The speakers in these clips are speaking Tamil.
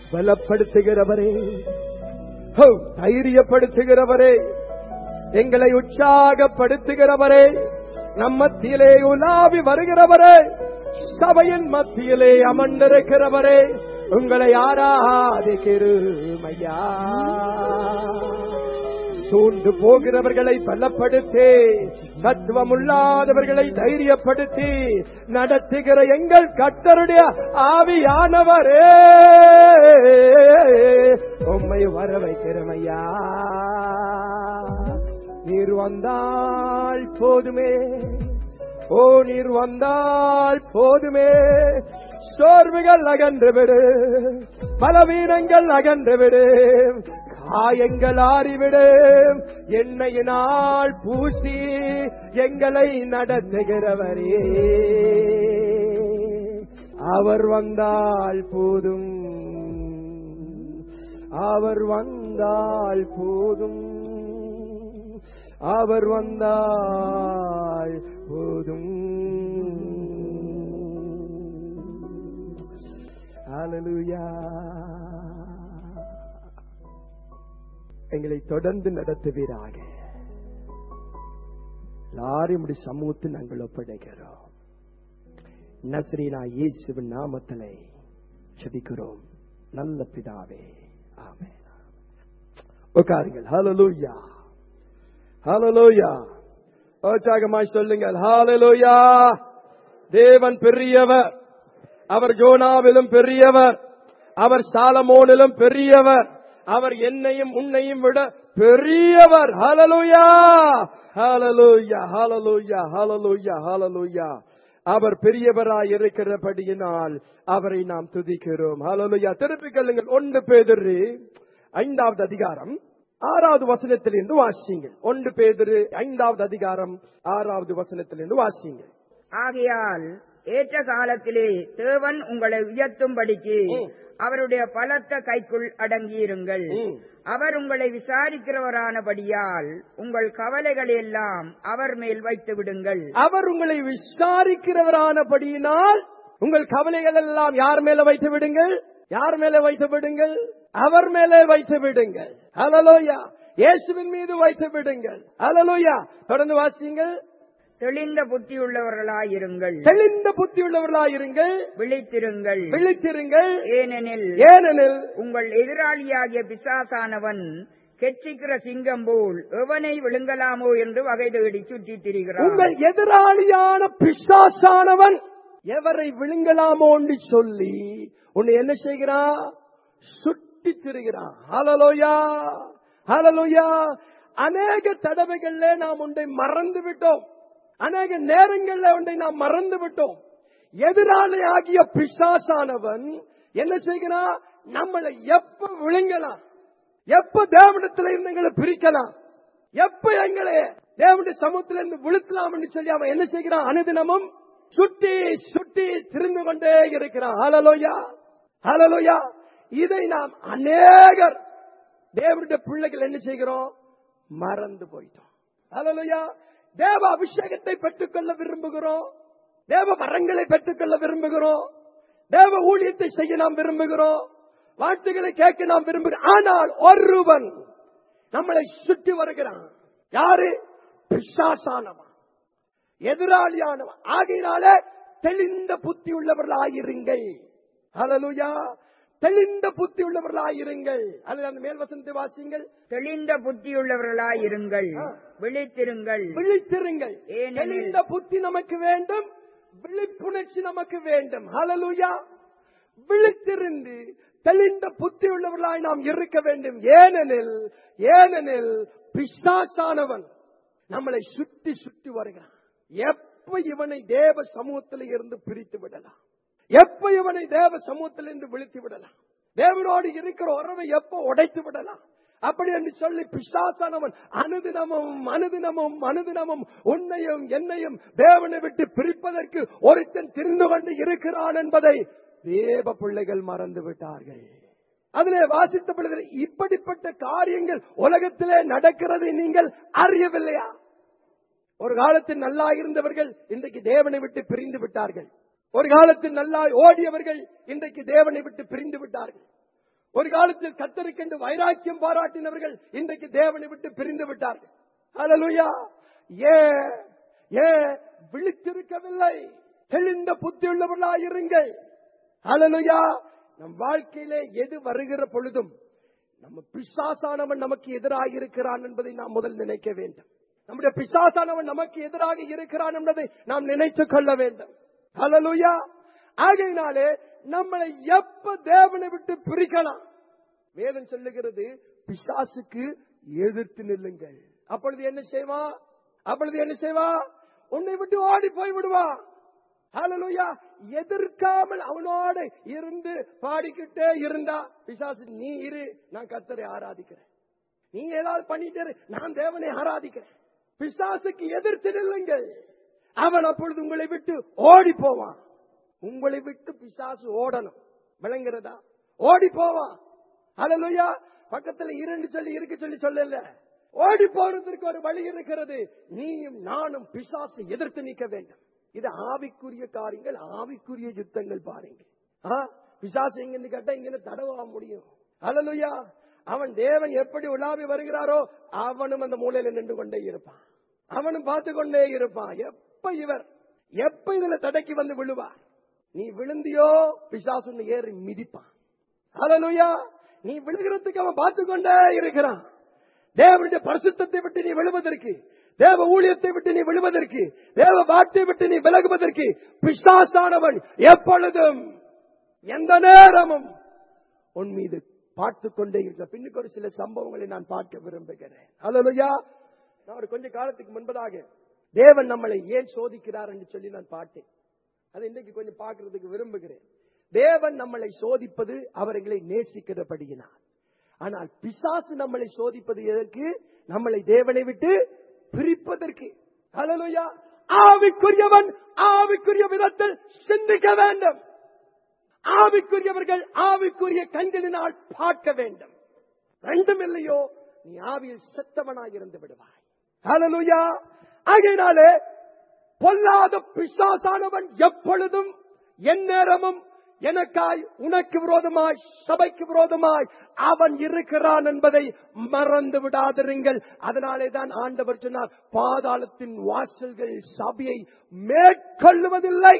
பலப்படுத்துகிறவரே ஹோ, தைரியப்படுத்துகிறவரே எங்களை உற்சாகப்படுத்துகிறவரே நம் மத்தியிலே உலாவி வருகிறவரே சபையின் மத்தியிலே அமர்ந்திருக்கிறவரே உங்களை ஆராதிக்கிறோம் ஐயா சூழ்ந்து போகிறவர்களை பலப்படுத்தி தத்துவமுள்ளாதவர்களை தைரியப்படுத்தி நடத்துகிற எங்கள் கத்தருடைய ஆவியானவரே உம்மை வர வைக்கிறோம் ஐயா நீர் வந்தால் போதுமே ஓ நீர் வந்தால் போதுமே சோர்வுகள் அகன்று விடு பலவீனங்கள் அகன்று விடு காயங்கள் ஆறிவிடு எண்ணெயினால் பூசி எங்களை நடத்துகிறவரே அவர் வந்தால் போதும் அவர் வந்தால் போதும் அவர் வந்தால் போதும் ஹalleluya எங்களை தொடர்ந்து நடத்துவீராக எல்லாரும் இப்படி சமூகத்தில் நாங்கள் ஒப்படைக்கிறோம் நஸ்ரீனா இயேசுவின் நாமத்திலே செபிக்கிறோம் நல்ல பிதாவே ஆமென் உட்காருங்கள் ஹalleluya ஹalleluya உற்சாகமாய் சொல்லுங்கள் ஹalleluya தேவன் பெரியவர் அவர் ஜோனாவிலும் பெரியவர் அவர் சாலமோனிலும் பெரியவர் அவர் என்னையும் உன்னையும் விட பெரியவர் ஹalleluya ஹalleluya ஹalleluya ஹalleluya ஹalleluya அவர் பெரியவராய் இருக்கிறபடியினால் அவரை நாம் துதிக்கிறோம் ஹalleluya திருப்பிக் கொள்ளுங்கள் ஒன்று பேதுரு ஐந்தாவது அதிகாரம் ஆறாவது வசனத்திலிருந்து வாசியுங்கள் ஒன்று பேதுரு ஐந்தாவது அதிகாரம் ஆறாவது வசனத்திலிருந்து வாசியுங்கள் ஆகையால் ஏற்ற காலத்திலே தேவன் உங்களை உயர்த்தும்படிக்கு ம். அவருடைய பலத்த கைக்குள் அடங்கியிருங்கள் ம். அவர் உங்களை விசாரிக்கிறவரானபடியால் உங்கள் கவலைகள் எல்லாம் அவர் மேல் வைத்து விடுங்கள் அவர் உங்களை விசாரிக்கிறவரானபடியினால் உங்கள் கவலைகள் எல்லாம் யார் மேல வைத்து விடுங்கள் யார் மேல வைத்து விடுங்கள் அவர் மேலே வைத்து விடுங்கள் ஹalleluya இயேசுவின் மீது வைத்து விடுங்கள் ஹalleluya தொடர்ந்து வாசியுங்கள் தெளிந்த புத்தியுள்ளவர்களாயிருங்கள் தெளிந்த புத்தியுள்ளவர்களாயிருங்கள் விழித்திருங்கள் விழித்திருங்கள் ஏனெனில் ஏனெனில் உங்கள் எதிராளியாகிய பிசாசானவன் கெச்சிக்கிற சிங்கம் போல் எவனை விழுங்கலாமோ என்று வகை தேடி சுற்றித் திரிகிறான் உங்கள் எதிராளியான பிசாசானவன் எவரை விழுங்கலாமோ என்று சொல்லி உன்னை என்ன செய்கிறான் சுட்டி திரிகிறான் ஹalleluya ஹalleluya அநேக தடவைகள்ல நாம் உன்னை மறந்து விட்டோம் அநேக நேரங்கள்ல உன்னை நாம் மறந்து விட்டோம் எதிராளி ஆகிய பிசாசானவன் என்ன செய்கிறான் நம்மளை எப்ப விழுங்கலாம் எப்ப தேவனத்துல இருந்து எங்களை பிரிக்கலாம் எப்ப எங்களை தேவனுடைய சமூகத்தில இருந்து விழுத்தலாம் என்று சொல்லி அவன் என்ன செய்கிறான் அனுதினமும் சுட்டி சுட்டி திரிந்து கொண்டே இருக்கிறான் ஹalleluya ஹalleluya இதை நாம் அநேகர் தேவனுடைய பிள்ளைகள் என்ன செய்கிறோம் மறந்து போயிட்டோம் ஹalleluya தேவ அபிஷேகத்தை பெற்றுக்கொள்ள விரும்புகிறோம் தேவ வரங்களை பெற்றுக்கொள்ள விரும்புகிறோம் தேவ ஊழியத்தை செய்ய நாம் விரும்புகிறோம் வார்த்தைகளை கேட்க நாம் விரும்புகிறோம் ஆனால் ஒருவன் நம்மளை சுற்றி வருகிறான் யாரு பிசாசானவன் எதிராளியானவன் ஆகையினாலே தெளிந்த புத்தி உள்ளவர்களாயிருங்கள் ஹalleluya தெளிந்த புத்தி உள்ளவர்களாயிருங்கள் அதில் அந்த மேல் வசனத்தை வாசியுங்கள் தெளிந்த புத்தியுள்ளவர்களாயிருங்கள் ஆ. விழித்திருங்கள் விழித்திருங்கள் ஏனெனில் தெளிந்த புத்தி நமக்கு வேண்டும் விழிப்புணர்ச்சி நமக்கு வேண்டும் ஹalleluya விழித்திருந்து தெளிந்த புத்தி உள்ளவர்களாய் நாம் இருக்க வேண்டும் ஏனெனில் ஏனெனில் பிசாசானவன் நம்மளை சுற்றி சுற்றி வருகிறான் எப்ப இவனை தேவ சமூகத்தில் இருந்து பிரித்து விடலாம் எப்ப இவனை தேவ சமூகத்திலிருந்து விழித்து விடலாம் தேவனோடு இருக்கிற உறவை எப்ப உடைத்து விடலாம் அப்படி என்று சொல்லி பிசாசானவன் அனுதினமும் அனுதினமும் அனுதினமும் உன்னையும் என்னையும் தேவனை விட்டு பிரிப்பதற்கு ஒருத்தன் தெரிந்து கொண்டு இருக்கிறான் என்பதை தேவ பிள்ளைகள் மறந்து விட்டார்கள் அதிலே வாசித்த பிள்ளைகள் இப்படிப்பட்ட காரியங்கள் உலகத்திலே நடக்கிறது நீங்கள் அறியவில்லையா ஒரு காலத்தில் நல்லா இருந்தவர்கள் இன்றைக்கு தேவனை விட்டு பிரிந்து விட்டார்கள் ஒரு காலத்தில் நல்லா ஓடியவர்கள் இன்றைக்கு தேவனை விட்டு பிரிந்து விட்டார்கள் ஒரு காலத்தில் கத்தருக்கென்று வைராக்கியம் பாராட்டினவர்கள் இன்றைக்கு தேவனை விட்டு பிரிந்து விட்டார்கள் ஹalleluya ஏ ஏ விழித்திருக்கவில்லை தெளிந்த புத்தியுள்ளவர்களாயிருங்கள் ஹalleluya நம் வாழ்க்கையிலே எது வருகிற பொழுதும் நம்ம பிசாசானவன் நமக்கு எதிராக இருக்கிறான் என்பதை நாம் முதல் நினைக்க வேண்டும் நம்முடைய பிசாசானவன் நமக்கு எதிராக இருக்கிறான் என்பதை நாம் நினைத்துக் கொள்ள வேண்டும் ஹalleluya ஆகையினாலே நம்மளை எப்ப தேவனை விட்டு பிரிக்கலாம் வேதம் சொல்லுகிறது பிசாசுக்கு எதிர்த்து நில்லுங்கள் அப்பொழுது என்ன செய்வா அப்பொழுது என்ன செய்வா உன்னை விட்டு ஓடி போய் விடுவா ஹalleluya எதிர்க்காமல் அவனோடு இருந்து பாடிக்கிட்டே இருந்தா பிசாசு நீ இரு நான் கத்தரை ஆராதிக்கிறேன் நீ ஏதாவது பண்ணிட்டு இரு, நான் தேவனை ஆராதிக்கிறேன் பிசாசுக்கு எதிர்த்து நில்லுங்கள் அவன் அப்பொழுது உங்களை விட்டு ஓடி போவான் உங்களை விட்டு பிசாசு ஓடணும் விளங்குறதா ஓடி போவான் ஹalleluya பக்கத்துல இரண்டு சொல்லி இருக்க சொல்லி சொல்லல ஓடி போறதற்கு ஒரு வழி இருக்கிறது நீயும் நானும் பிசாசை எதிர்த்து நிற்க வேண்டும் இது ஆவிக்குரிய காரியங்கள் ஆவிக்குரிய யுத்தங்கள் பாருங்க ஆ, பிசாசு இங்கிருந்து கேட்டா இங்கிருந்து தடவா முடியும் ஹalleluya அவன் தேவன் எப்படி உலாவி வருகிறாரோ அவனும் அந்த மூலையில நின்று கொண்டே இருப்பான் அவனும் பார்த்து கொண்டே இருப்பான் எப்ப இவர் எப்ப இதுல தடக்கி வந்து விழுவார் நீ விழுந்தியோ பிசாசு உன்னை ஏறி மிதிப்பான் ஹalleluya நீ விழுகிறதுக்கு அவன் பார்த்து கொண்டே இருக்கிறான் தேவனுடைய பரிசுத்தத்தை விட்டு நீ விழுவதற்கு தேவ ஊழியத்தை விட்டு நீ விழுவதற்கு தேவ வார்த்தை விட்டு நீ விலகுவதற்கு பிசாசானவன் எப்பொழுதும் எந்த நேரமும் உன் மீது பார்த்து கொண்டே இருக்க பின்னுக்கு ஒரு சில சம்பவங்களை நான் பார்க்க விரும்புகிறேன் ஹalleluya நான் ஒரு கொஞ்ச காலத்துக்கு முன்பதாக தேவன் நம்மளை ஏன் சோதிக்கிறார் என்று சொல்லி நான் பார்த்தேன் அதை இன்றைக்கு கொஞ்சம் பார்க்கிறதுக்கு விரும்புகிறேன் தேவன் நம்மளை சோதிப்பது அவர்களை நேசிக்கிறபடியினார் ஆனால் பிசாசு நம்மளை சோதிப்பது எதற்கு நம்மளை தேவனை விட்டு பிரிப்பதற்கு ஹalleluya ஆவிக்குரியவன் ஆவிக்குரிய விதத்தில் சிந்திக்க வேண்டும் ஆவிக்குரியவர்கள் ஆவிக்குரிய கண்களினால் பார்க்க வேண்டும் ரெண்டும் இல்லையோ நீ ஆவியில் செத்தவனாய் இருந்து விடுவாய் ஹalleluya ஆகையினாலே பொல்லாத பிசாசானவன் எப்பொழுதும் எந்நேரமும் எனக்காய் உனக்கு விரோதமாய் சபைக்கு விரோதமாய் அவன் இருக்கிறான் என்பதை மறந்து விடாதிருங்கள் அதனாலே தான் ஆண்டவர் சொன்னார் பாதாளத்தின் வாசல்கள் சபையை மேற்கொள்ளுவதில்லை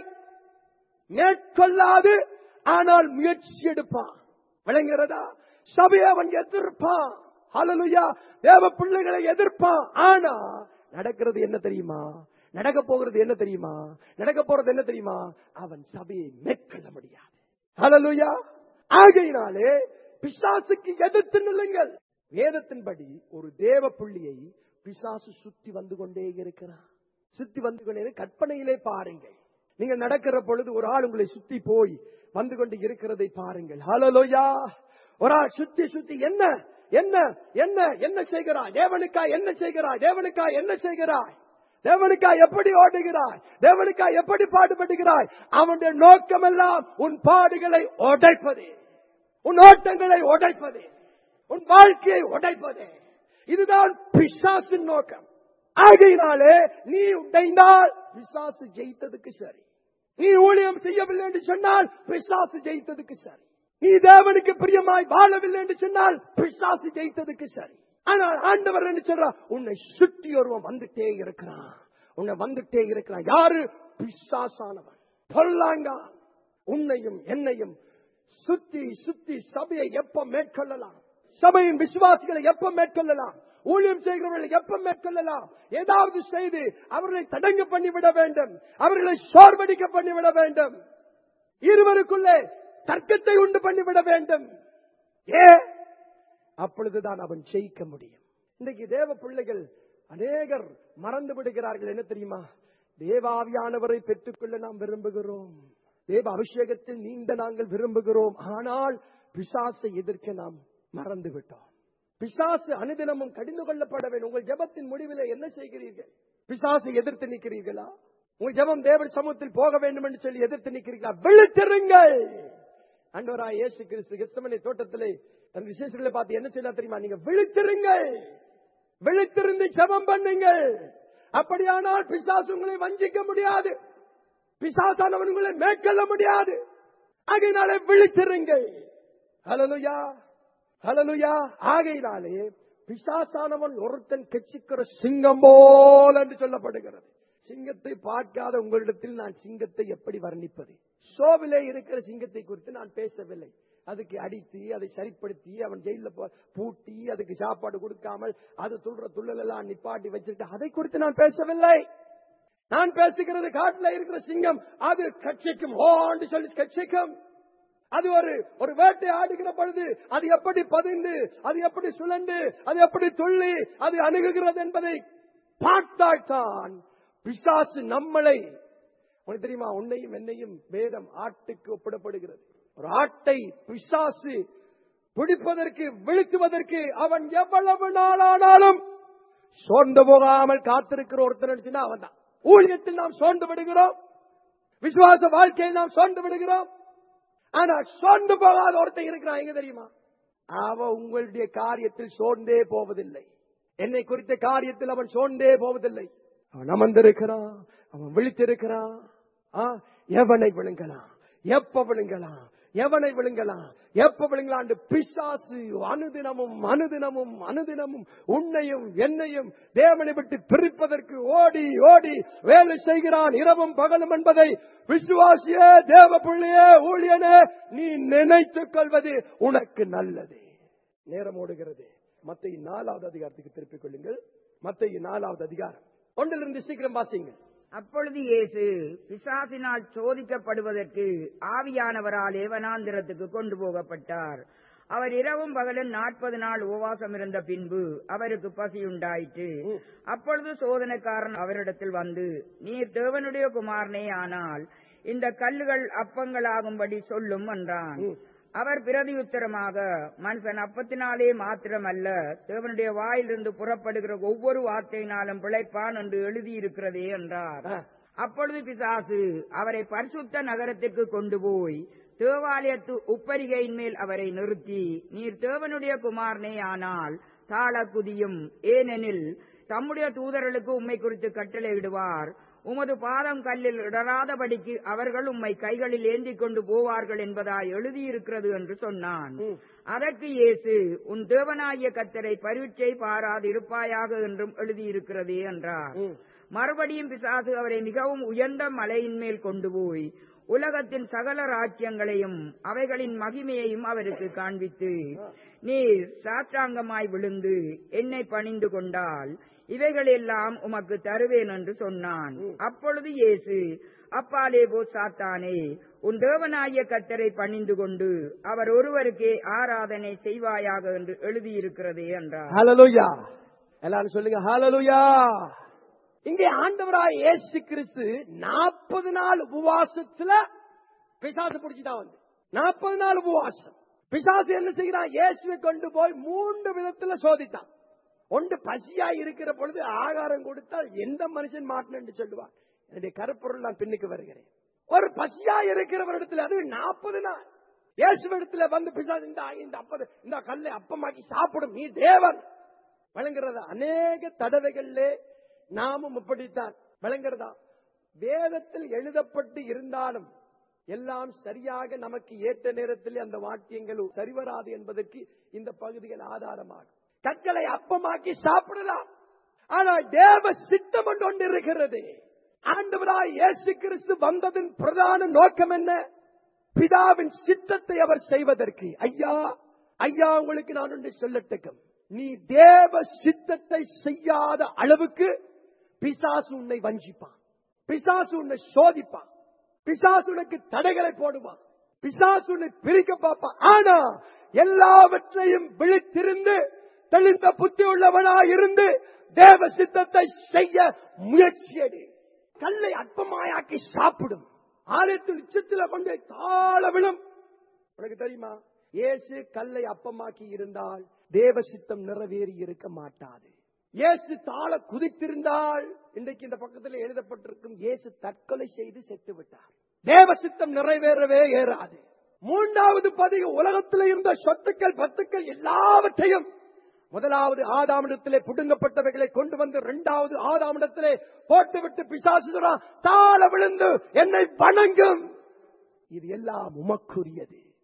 மேற்கொள்ளாது ஆனால் முயற்சி எடுப்பான் விளங்குகிறதா சபையை அவன் எதிர்ப்பான் ஹalleluya தேவ பிள்ளைகளை எதிர்ப்பான் ஆனா நடக்கிறது என்ன தெரியுமா நடக்க போகிறது என்ன தெரியுமா நடக்க போறது என்ன தெரியுமா அவன் சபையை மேற்கொள்ள முடியாது ஹalleluya ஆகையினாலே பிசாசுக்கு எதிர்த்து நில்லுங்கள் வேதத்தின்படி ஒரு தேவ புள்ளியை பிசாசு சுத்தி வந்து கொண்டே இருக்கிறான் சுத்தி வந்து கொண்டே கற்பனையிலே பாருங்கள் நீங்க நடக்கிற பொழுது ஒரு ஆள் உங்களை சுத்தி போய் வந்து கொண்டு இருக்கிறதை பாருங்கள் ஹalleluya ஒரு ஆள் சுத்தி சுத்தி என்ன என்ன என்ன என்ன செய்கிறாய் தேவனுக்கா என்ன செய்கிறாய் தேவனுக்கா என்ன செய்கிறாய் தேவனுக்கா எப்படி ஓடுகிறாய் தேவனுக்கா எப்படி பாடுபடுகிறாய் அவனுடைய நோக்கமெல்லாம் உன் பாடுகளை உடைப்பதே உன் ஓட்டங்களை உடைப்பதே உன் வாழ்க்கையை உடைப்பதே இதுதான் பிசாசின் நோக்கம் ஆகையினாலே நீ உடைந்தால் பிசாசு ஜெயித்ததுக்கு சரி நீ ஊழியம் செய்யவில்லை என்று சொன்னால் பிசாசு ஜெயித்ததுக்கு சரி நீ தேவனுக்கு பிரியமாய் வாழவில்லை என்று சொன்னால் பிசாசு ஜெயித்ததுக்கு சரி ஆனால் ஆண்டவர் என்ன சொல்றா உன்னை சுற்றி ஒருவன் வந்துட்டே இருக்கிறான் உன்னை வந்துட்டே இருக்கிறான் யாரு பிசாசானவன் பொல்லாங்கான் உன்னையும் என்னையும் சுத்தி சுத்தி சபையை எப்ப மேற்கொள்ளலாம் சபையின் விசுவாசிகளை எப்ப மேற்கொள்ளலாம் ஊழியம் செய்கிறவர்களை எப்ப மேற்கொள்ளலாம் ஏதாவது செய்து அவர்களை தடங்கு பண்ணிவிட வேண்டும் அவர்களை சோர்வடிக்க பண்ணிவிட வேண்டும் இருவருக்குள்ளே தர்க்கத்தை உண்டு பண்ணிவிட வேண்டும் ஏ அப்பொழுதுதான் அவன் ஜெயிக்க முடியும் இன்றைக்கு தேவ பிள்ளைகள் அநேகர் மறந்து விடுகிறார்கள் என்ன தெரியுமா தேவாவியானவரை பெற்றுக்கொள்ள நாம் விரும்புகிறோம் தேவ அபிஷேகத்தில் நீண்ட நாங்கள் விரும்புகிறோம் ஆனால் பிசாசை எதிர்க்க நாம் மறந்து விட்டோம் பிசாசு அனுதினமும் கடிந்து கொள்ளப்பட வேண்டும் உங்கள் ஜெபத்தின் முடிவில் என்ன செய்கிறீர்கள் பிசாசை எதிர்த்து நிற்கிறீர்களா உங்கள் ஜெபம் தேவ சமூகத்தில் போக வேண்டும் என்று சொல்லி எதிர்த்து நிற்கிறீர்களா விழித்திருங்கள் அண்டவராய் இயேசு கிறிஸ்து கிறிஸ்தமனை தோட்டத்திலே தன் விசேஷங்களை பார்த்து என்ன செய்யலாம் தெரியுமா நீங்க விழித்திருங்கள் விழித்திருந்து ஜெபம் பண்ணுங்கள் அப்படியானால் பிசாசு உங்களை வஞ்சிக்க முடியாது பிசாசானவன் உங்களை மேற்கொள்ள முடியாது ஆகையினாலே விழித்திருங்கள் ஹலலுயா ஹலலுயா ஆகையினாலே பிசாசானவன் ஒருத்தன் கெச்சிக்கிற சிங்கம் போல் என்று சொல்லப்படுகிறது சிங்கத்தை பார்க்காத உங்களிடத்தில் நான் சிங்கத்தை எப்படி வர்ணிப்பது ஷோவிலே இருக்கிற சிங்கத்தை குறித்து நான் பேசவில்லை அதுக்கு அடித்து அதை சரிப்படுத்தி அவன் ஜெயில போ- பூட்டி அதுக்கு சாப்பாடு கொடுக்காமல் அது துள்ற துள்ளல் எல்லாம் நிப்பாட்டி வச்சிருக்க அதை குறித்து நான் பேசவில்லை நான் பேசுகிறது காட்டுல இருக்கிற சிங்கம் அது கட்சிக்கும் ஓண்டு சொல்லி கட்சிக்கும் அது ஒரு ஒரு வேட்டை ஆடுகிற பொழுது அது எப்படி பதிந்து அது எப்படி சுழண்டு அது எப்படி துள்ளி அது அணுகுகிறது என்பதை பார்த்தால்தான் பிசாசு நம்மளை உனக்கு தெரியுமா உன்னையும் என்னையும் வேதம் ஆட்டுக்கு ஒப்பிடப்படுகிறது ஒரு ஆட்டை பிசாசு பிடிப்பதற்கு விழுத்துவதற்கு அவன் எவ்வளவு நாளானாலும் சோர்ந்து போகாமல் காத்திருக்கிற ஒருத்தர் நினைச்சுன்னா அவன் தான் ஊழியத்தில் நாம் சோர்ந்து விடுகிறோம் விசுவாச வாழ்க்கையில் நாம் சோர்ந்து விடுகிறோம் ஆனா சோர்ந்து போகாத ஒருத்தன் இருக்கிறான் எங்க தெரியுமா அவன் உங்களுடைய காரியத்தில் சோர்ந்தே போவதில்லை என்னை குறித்த காரியத்தில் அவன் சோர்ந்தே போவதில்லை அவன் அமர்ந்திருக்கிறான் அவன் விழித்திருக்கிறான் ஆ, எவனை விழுங்கலாம் எப்ப விழுங்கலாம் எவனை விழுங்கலாம் எப்ப விழுங்கலாம் பிசாசு அனுதினமும் அனுதினமும் அனுதினமும் உன்னையும் என்னையும் தேவனை விட்டு பிரிப்பதற்கு ஓடி ஓடி வேலை செய்கிறான் இரவும் பகலும் என்பதை விசுவாசியே தேவ பிள்ளையே ஊழியனே நீ நினைத்துக் கொள்வது உனக்கு நல்லது நேரம் ஓடுகிறது மத்திய நாலாவது அதிகாரத்துக்கு திருப்பிக் கொள்ளுங்கள் மத்திய நாலாவது அதிகாரம் ஒன்றிலிருந்து சீக்கிரம் வாசிங்க அப்பொழுது இயேசு பிசாசினால் சோதிக்கப்படுவதற்கு ஆவியானவராலே வனாந்திரத்துக்கு கொண்டு போகப்பட்டார் அவர் இரவும் பகலும் நாற்பது நாள் உபவாசம் இருந்த பின்பு அவருக்கு பசியுண்டாயிற்று அப்பொழுது சோதனைக்காரன் அவரிடத்தில் வந்து நீர் தேவனுடைய குமாரனே ஆனால் இந்த கல்லுகள் அப்பங்களாகும்படி சொல்லும் என்றான் அவர் பிரதியுத்தரமாக மனுஷன் அப்பத்தினாலே மாத்திரமல்ல தேவனுடைய வாயிலிருந்து புறப்படுகிற ஒவ்வொரு வார்த்தையினாலும் பிழைப்பான் என்று எழுதியிருக்கிறதே என்றார் ஆ. அப்பொழுது பிசாசு அவரை பரிசுத்த நகரத்திற்கு கொண்டு போய் தேவாலயத்து உப்பரிகையின் மேல் அவரை நிறுத்தி நீர் தேவனுடைய குமாரனே ஆனால் தாள குதியும் ஏனெனில் தம்முடைய தூதர்களுக்கு உம்மை குறித்து கட்டளையிடுவார் உமது பாதம் கல்லில் இடராதபடிக்கு அவர்கள் உம்மை கைகளில் ஏந்திக் கொண்டு போவார்கள் என்பதாய் எழுதியிருக்கிறது என்று சொன்னான் அதற்கு இயேசு உன் தேவனாகிய கத்தரை பரீட்சை பாராது இருப்பாயாக என்றும் எழுதியிருக்கிறதே என்றார் ம். மறுபடியும் பிசாசு அவரை மிகவும் உயர்ந்த மலையின் மேல் கொண்டு போய் உலகத்தின் சகல ராஜ்யங்களையும் அவைகளின் மகிமையையும் அவருக்கு காண்பித்து நீர் சாற்றாங்கமாய் விழுந்து என்னை பணிந்து கொண்டால் இவைகளெல்லாம் உமக்கு தருவேன் என்று சொன்னான் அப்பொழுது இயேசு அப்பாலே போ சாத்தானே உன் தேவனாகிய கத்தரை பணிந்து கொண்டு அவர் ஒருவருக்கே ஆராதனை செய்வாயாக என்று எழுதியிருக்கிறதே என்றார் ஹalleluya எல்லாரும் சொல்லுங்க ஹalleluya இங்கே ஆண்டவராய் இயேசு கிறிஸ்து நாற்பது நாள் உபவாசத்துல பிசாசு பிடிச்சுதான் வந்து நாற்பது நாள் உபவாசம் பிசாசு என்ன செய்கிறான் இயேசுவை கொண்டு போய் மூன்று விதத்துல சோதித்தான் ஒன்று பசியா இருக்கிற பொழுது ஆகாரம் கொடுத்தால் எந்த மனுஷன் மாட்டணும் என்று சொல்லுவான் என்னுடைய கருப்பொருள் நான் பின்னுக்கு வருகிறேன் ஒரு பசியா இருக்கிறவரிடத்துல அது நாற்பது நாள் இயேசுவிடத்துல வந்து பிசாசு இந்த இந்த அப்பது இந்த கல்லை அப்பமாக்கி சாப்பிடும் நீ தேவன் வழங்குறதா அநேக தடவைகள்ல நாமும் இப்படித்தான் வழங்குறதா வேதத்தில் எழுதப்பட்டு இருந்தாலும் எல்லாம் சரியாக நமக்கு ஏற்ற நேரத்தில் அந்த வாக்கியங்கள் சரிவராது என்பதற்கு இந்த பகுதிகள் ஆதாரமாகும் கற்களை அப்பமாக்கி சாப்பிடலாம் ஆனால் தேவ சித்தம் ஒன்று ஒன்று இருக்கிறது ஆண்டவராய் இயேசு கிறிஸ்து வந்ததின் பிரதான நோக்கம் என்ன பிதாவின் சித்தத்தை அவர் செய்வதற்கு ஐயா ஐயா உங்களுக்கு நான் ஒன்று சொல்லட்டுக்கும் நீ தேவ சித்தத்தை செய்யாத அளவுக்கு பிசாசு உன்னை வஞ்சிப்பான் பிசாசு உன்னை சோதிப்பான் பிசாசு உனக்கு தடைகளை போடுவான் பிசாசு உன்னை பிரிக்க பார்ப்பான் ஆனா எல்லாவற்றையும் விழித்திருந்து தெளிந்த புத்தி உள்ளவனாய் இருந்து தேவ சித்தத்தை செய்ய முயற்சியடு கல்லை அற்பமாயாக்கி சாப்பிடும் ஆலயத்தின் உச்சத்துல கொண்டு தாழ விழும் உனக்கு தெரியுமா இயேசு கல்லை அப்பமாக்கி இருந்தால் தேவ சித்தம் நிறைவேறி இருக்க மாட்டாது இயேசு தாழ குதித்திருந்தால் இன்றைக்கு இந்த பக்கத்தில் எழுதப்பட்டிருக்கும் இயேசு தற்கொலை செய்து செத்து விட்டார் தேவ சித்தம் நிறைவேறவே ஏறாது மூன்றாவது பதிவு உலகத்தில் இருந்த சொத்துக்கள் பத்துக்கள் எல்லாவற்றையும் முதலாவது ஆதாமிடத்திலே புடுங்கப்பட்டவைகளை கொண்டு வந்து இரண்டாவது ஆதாமிடத்திலே போட்டுவிட்டு பிசாசு சொல்றான், தாழ விழுந்து என்னை வணங்கும் இது எல்லாம் உமக்குரியது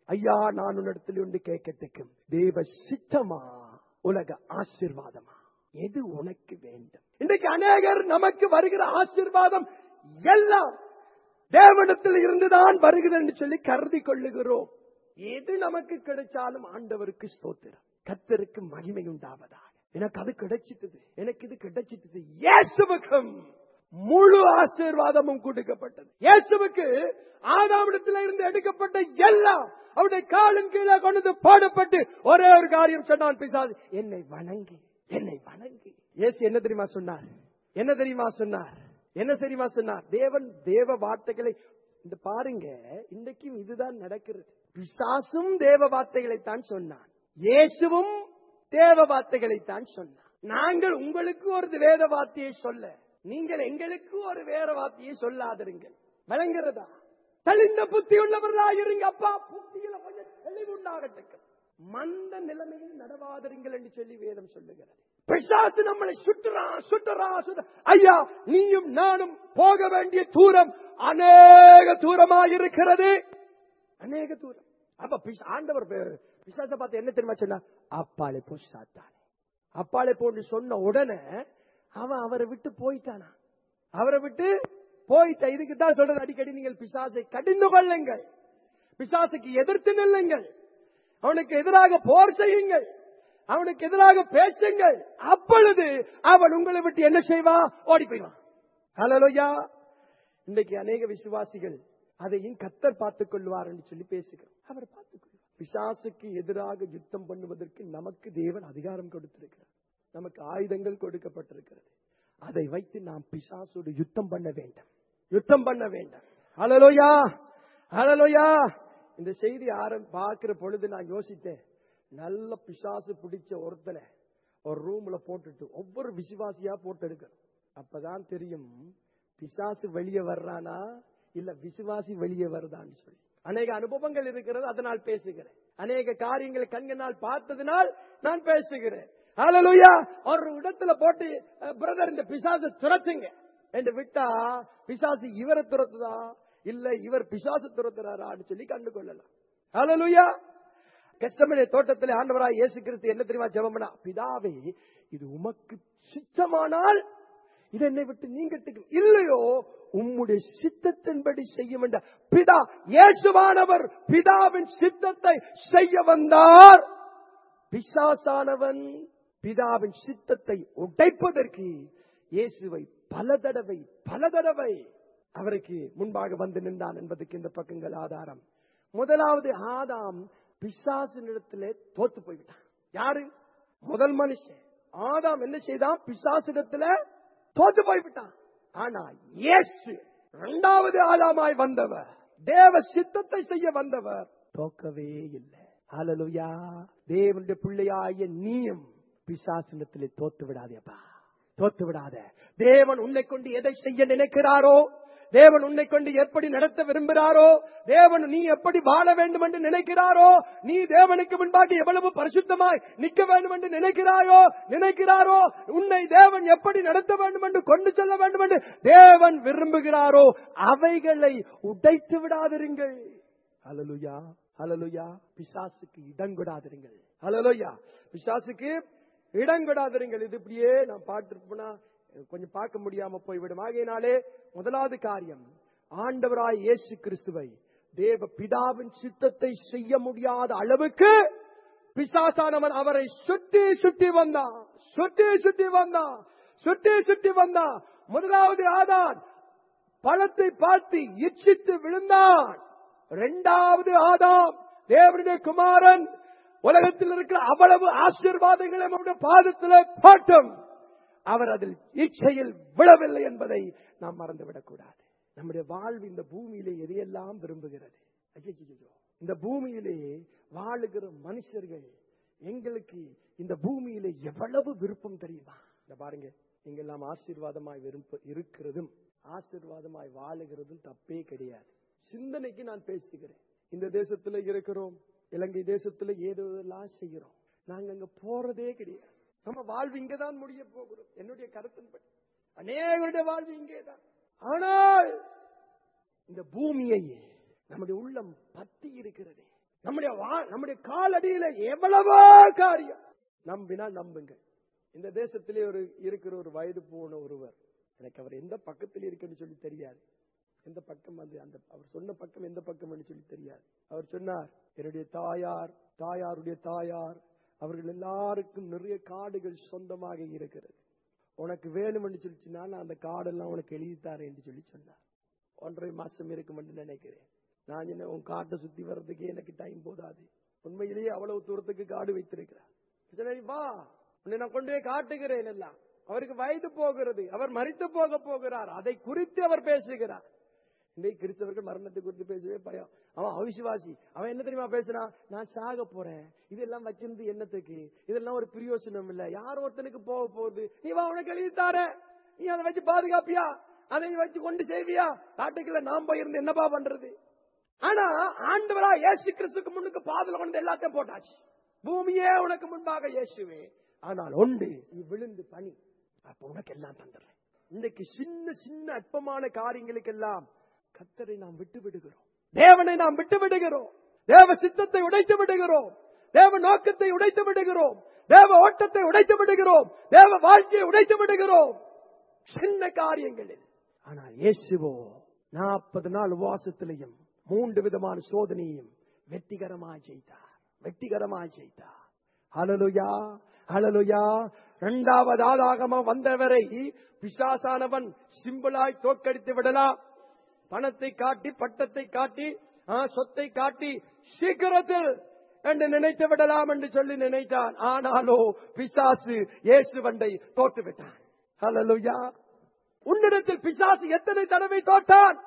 ஐயா நான் உன்னிடத்தில் ஒன்று கேட்கட்டுக்கும் தேவ சித்தமா உலக ஆசீர்வாதமா எது உனக்கு வேண்டும் இன்றைக்கு அநேகர் நமக்கு வருகிற ஆசீர்வாதம் எல்லாம் தேவனிடத்தில் இருந்துதான் வருகிறது என்று சொல்லி கருதி கொள்ளுகிறோம் எது நமக்கு கிடைச்சாலும் ஆண்டவருக்கு ஸ்தோத்திரம் கத்தருக்கு மகிமை உண்டாவதாக எனக்கு அது கிடைச்சிட்டது எனக்கு இது கிடைச்சிட்டது இயேசுவுக்கும் முழு ஆசீர்வாதமும் கொடுக்கப்பட்டது இயேசுவுக்கு ஆதாமிடத்தில் இருந்து எடுக்கப்பட்ட எல்லாம் அவருடைய காலின் கீழே கொண்டு வந்து போடப்பட்டு ஒரே ஒரு காரியம் சொன்னான் பிசாசு என்னை வணங்கி என்னை வணங்கி இயேசு என்ன தெரியுமா சொன்னார் என்ன தெரியுமா சொன்னார் என்ன தெரியுமா சொன்னார் தேவன் தேவ வார்த்தைகளை இந்த பாருங்க இன்றைக்கும் இதுதான் நடக்கிறது பிசாசும் தேவ வார்த்தைகளை தான் சொன்னான் இயேசுவும் தேவ வார்த்தைகளை தான் சொன்னான் நாங்கள் உங்களுக்கு ஒரு வேத வார்த்தையை சொல்ல நீங்கள் எங்களுக்கு ஒரு வேற வார்த்தையை சொல்லாதிருங்கள் விளங்குறதா தெளிந்த புத்தி உள்ளவர்களா இருங்க அப்பா புத்தியில கொஞ்சம் தெளிவுண்டாகட்டுக்கு மந்த நிலைமையில் நடவாதிருங்கள் என்று சொல்லி வேதம் சொல்லுகிறது பிசாசு நம்மளை சுற்றுறா சுற்றுறா சுற்ற ஐயா நீயும் நானும் போக வேண்டிய தூரம் அநேக தூரமா இருக்கிறது அநேக தூரம் அப்ப பிசா- ஆண்டவர் பே- பிசாசை பார்த்து என்ன தெரியுமா சொன்னா அப்பாலே போ சாத்தானே அப்பாலே போன்னு சொன்ன உடனே அவன் அவரை விட்டு போயிட்டானா அவரை விட்டு போயிட்ட இதுக்கு தான் சொல்றது அடிக்கடி நீங்கள் பிசாசை கடிந்து கொள்ளுங்கள் பிசாசுக்கு எதிர்த்து நில்லுங்கள் அவனுக்கு எதிராக போர் செய்யுங்கள் அவனுக்கு எதிராக பேசுங்கள் அப்பொழுது அவன் உங்களை விட்டு என்ன செய்வான் ஓடி போய்வான் ஹலோயா இன்றைக்கு அநேக விசுவாசிகள் அதையும் கத்தர் பார்த்துக் கொள்வார் என்று சொல்லி பேசுகிறோம் அவர் பார்த்துக் கொள்வார் பிசாசுக்கு எதிராக யுத்தம் பண்ணுவதற்கு நமக்கு தேவன் அதிகாரம் கொடுத்திருக்கிறார் நமக்கு ஆயுதங்கள் கொடுக்கப்பட்டிருக்கிறது அதை வைத்து நாம் பிசாசோடு யுத்தம் பண்ண வேண்டும் யுத்தம் பண்ண வேண்டும் ஹலலோயா ஹலலோயா இந்த செய்தி ஆரம் பார்க்கிற பொழுது நான் யோசித்தேன் நல்ல பிசாசு பிடிச்ச ஒருத்தனை ஒரு ரூம்ல போட்டுட்டு ஒவ்வொரு விசுவாசியா போட்டு எடுக்கணும் அப்பதான் தெரியும் பிசாசு வெளியே வர்றானா இல்ல விசுவாசி வெளியே வருதான்னு சொல்லி அநேக அனுபவங்கள் இருக்கிறது அதனால் பேசுகிறேன் அநேக காரியங்களை கண்கனால் பார்த்ததினால் நான் பேசுகிறேன் ஹalleluya ஒரு இடத்துல போட்டு பிரதர் இந்த பிசாசு துரத்துங்க என்று விட்டா பிசாசு இவரை துரத்துதா இல்ல இவர் பிசாசு துரத்துறாரான்னு சொல்லி கண்டு கொள்ளலாம் ஹalleluya கஷ்டமனை தோட்டத்தில் ஆண்டவராய் இயேசு கிறிஸ்து என்ன தெரியுமா ஜெபம்னா பிதாவே இது உமக்கு சித்தமானால் இது என்னை விட்டு நீங்கட்டுக்கு இல்லையோ உம்முடைய சித்தத்தின்படி செய்யும் என்ற பிதா இயேசுவானவர் பிதாவின் சித்தத்தை செய்ய வந்தார் பிசாசானவன் பிதாவின் சித்தத்தை உடைப்பதற்கு இயேசுவை பல தடவை பல தடவை அவருக்கு முன்பாக வந்து நின்றான் என்பதற்கு இந்த பக்கங்கள் ஆதாரம் முதலாவது ஆதாம் பிசாசினிடத்திலே தோத்து போய்விட்டான் யாரு முதல் மனுஷன் ஆதாம் என்ன செய்தான் பிசாசிடத்துல தோத்து போய்விட்டான் ஆனா இயேசு இரண்டாவது ஆதாமாய் வந்தவர் தேவ சித்தத்தை செய்ய வந்தவர் தோக்கவே இல்லை ஹalleluya தேவனுடைய பிள்ளையாய நீயும் பிசாசினத்திலே தோத்து விடாதேப்பா தோத்து விடாத தேவன் உன்னை கொண்டு எதை செய்ய நினைக்கிறாரோ தேவன் உன்னை கொண்டு எப்படி நடத்த விரும்புகிறாரோ தேவன் நீ எப்படி வாழ வேண்டும் என்று நினைக்கிறாரோ நீ தேவனுக்கு முன்பாக எவ்வளவு பரிசுத்தமாய் நிற்க வேண்டும் என்று நினைக்கிறாயோ நினைக்கிறாரோ உன்னை தேவன் எப்படி நடத்த வேண்டும் என்று கொண்டு செல்ல வேண்டும் என்று தேவன் விரும்புகிறாரோ அவைகளை உடைத்து விடாதிருங்கள் ஹalleluya ஹalleluya பிசாசுக்கு இடம் கொடாதிருங்கள் ஹalleluya பிசாசுக்கு இடம் கொடாதிருங்கள் இது இப்படியே நான் பாட்டு போனா கொஞ்சம் பார்க்க முடியாம போய்விடும் ஆகையினாலே முதலாவது காரியம் ஆண்டவராய் இயேசு கிறிஸ்துவை தேவ பிதாவின் சித்தத்தை செய்ய முடியாத அளவுக்கு பிசாசானவன் அவரை சுற்றி சுற்றி வந்தான் சுற்றி சுற்றி வந்தான் சுற்றி சுற்றி வந்தான் முதலாவது ஆதான் பழத்தை பார்த்து இச்சித்து விழுந்தான் இரண்டாவது ஆதாம் தேவனுடைய குமாரன் உலகத்தில் இருக்கிற அவ்வளவு ஆசீர்வாதங்களை நம்முடைய பாதத்தில் பாட்டும் அவர் அதில் இச்சையில் விழவில்லை என்பதை நாம் மறந்துவிடக் கூடாது நம்முடைய வாழ்வு இந்த பூமியிலே எதையெல்லாம் விரும்புகிறது ஐயையையோ. இந்த பூமியிலே வாழுகிற மனுஷர்கள் எங்களுக்கு இந்த பூமியிலே எவ்வளவு விருப்பம் தெரியுமா இந்த பாருங்க நீங்க எல்லாம் ஆசீர்வாதமாய் விரும்ப இருக்கிறதும் ஆசீர்வாதமாய் வாழுகிறதும் தப்பே கிடையாது சிந்தனைக்கு நான் பேசுகிறேன் இந்த தேசத்துல இருக்கிறோம் இலங்கை தேசத்துல ஏதோ எல்லாம் செய்கிறோம் நாங்க அங்க போறதே கிடையாது நம்ம வாழ்வு இங்கதான் முடிய போகிறோம் என்னுடைய கருத்தின்படி அநேகருடைய வாழ்வு இங்கேதான் ஆனால் இந்த பூமியை நம்முடைய உள்ளம் பத்தி இருக்கிறது நம்முடைய வா- நம்முடைய காலடியில எவ்வளவோ காரியம் நம்பினா நம்புங்க இந்த தேசத்திலே ஒரு இருக்கிற ஒரு வயது போன ஒருவர் எனக்கு அவர் எந்த பக்கத்தில் இருக்குன்னு சொல்லி தெரியாது எந்த பக்கம் அது அந்த அவர் சொன்ன பக்கம் எந்த பக்கம் சொல்லி தெரியாது அவர் சொன்னார் என்னுடைய தாயார் தாயாருடைய தாயார் அவர்கள் எல்லாருக்கும் நிறைய காடுகள் சொந்தமாக இருக்கிறது உனக்கு வேணும்னு சொல்லிச்சுன்னா நான் அந்த காடெல்லாம் உனக்கு எழுதி தரேன் என்று சொல்லி சொன்னார் ஒன்றரை மாசம் இருக்கும் என்று நினைக்கிறேன் நான் என்ன உன் காட்டை சுத்தி வர்றதுக்கே எனக்கு டைம் போதாது உண்மையிலேயே அவ்வளவு தூரத்துக்கு காடு வைத்திருக்கிறார் சரி, வா உன்னை நான் கொண்டு போய் காட்டுகிறேன் எல்லாம் அவருக்கு வயது போகிறது அவர் மறித்து போக போகிறார் அதை குறித்து அவர் பேசுகிறார் இன்னைக்கு கிறிஸ்தவர்கள் மரணத்தை குறித்து பேசவே பயம் அவன் அவிசுவாசி அவன் என்ன தெரியுமா பேசுறான் நான் சாக போறேன் இதெல்லாம் வச்சிருந்து என்னத்துக்கு இதெல்லாம் ஒரு பிரயோசனம் இல்ல யார் ஒருத்தனுக்கு போக போகுது நீ வா உனக்கு எழுதி தார நீ அதை வச்சு பாதுகாப்பியா அதை நீ வச்சு கொண்டு செய்வியா காட்டுக்குள்ள நாம் போயிருந்து என்னப்பா பண்றது ஆனா ஆண்டவரா இயேசு கிறிஸ்துக்கு முன்னுக்கு பாதுல கொண்டு எல்லாத்தையும் போட்டாச்சு பூமியே உனக்கு முன்பாக இயேசுவே ஆனால் ஒன்று நீ விழுந்து பணி அப்ப உனக்கு எல்லாம் தந்துடுறேன் இன்னைக்கு சின்ன சின்ன அற்பமான காரியங்களுக்கெல்லாம் கத்தரை நாம் விட்டு விடுகிறோம் தேவனை நாம் விட்டு விடுகிறோம் தேவ சித்தத்தை உடைத்து விடுகிறோம் தேவ நோக்கத்தை உடைத்து விடுகிறோம் தேவ ஓட்டத்தை உடைத்து விடுகிறோம் தேவ வாழ்க்கையை உடைத்து விடுகிறோம் சின்ன காரியங்களில் ஆனால் இயேசுவோ நாற்பது நாள் உபவாசத்திலையும் மூன்று விதமான சோதனையும் வெற்றிகரமாய் செய்தார் வெற்றிகரமாய் செய்தார் ஹalleluya ஹalleluya இரண்டாவது ஆதாகமா வந்தவரை பிசாசானவன் சிம்பிளாய் தோற்கடித்து விடலாம் பணத்தை காட்டி பட்டத்தை காட்டி ஆ, சொத்தை காட்டி சீக்கிரத்தில் என்று நினைத்து விடலாம் என்று சொல்லி நினைத்தான் ஆனாலோ பிசாசு இயேசுவண்டை தோற்று விட்டான் ஹalleluya உன்னிடத்தில் பிசாசு எத்தனை தடவை தோற்றான்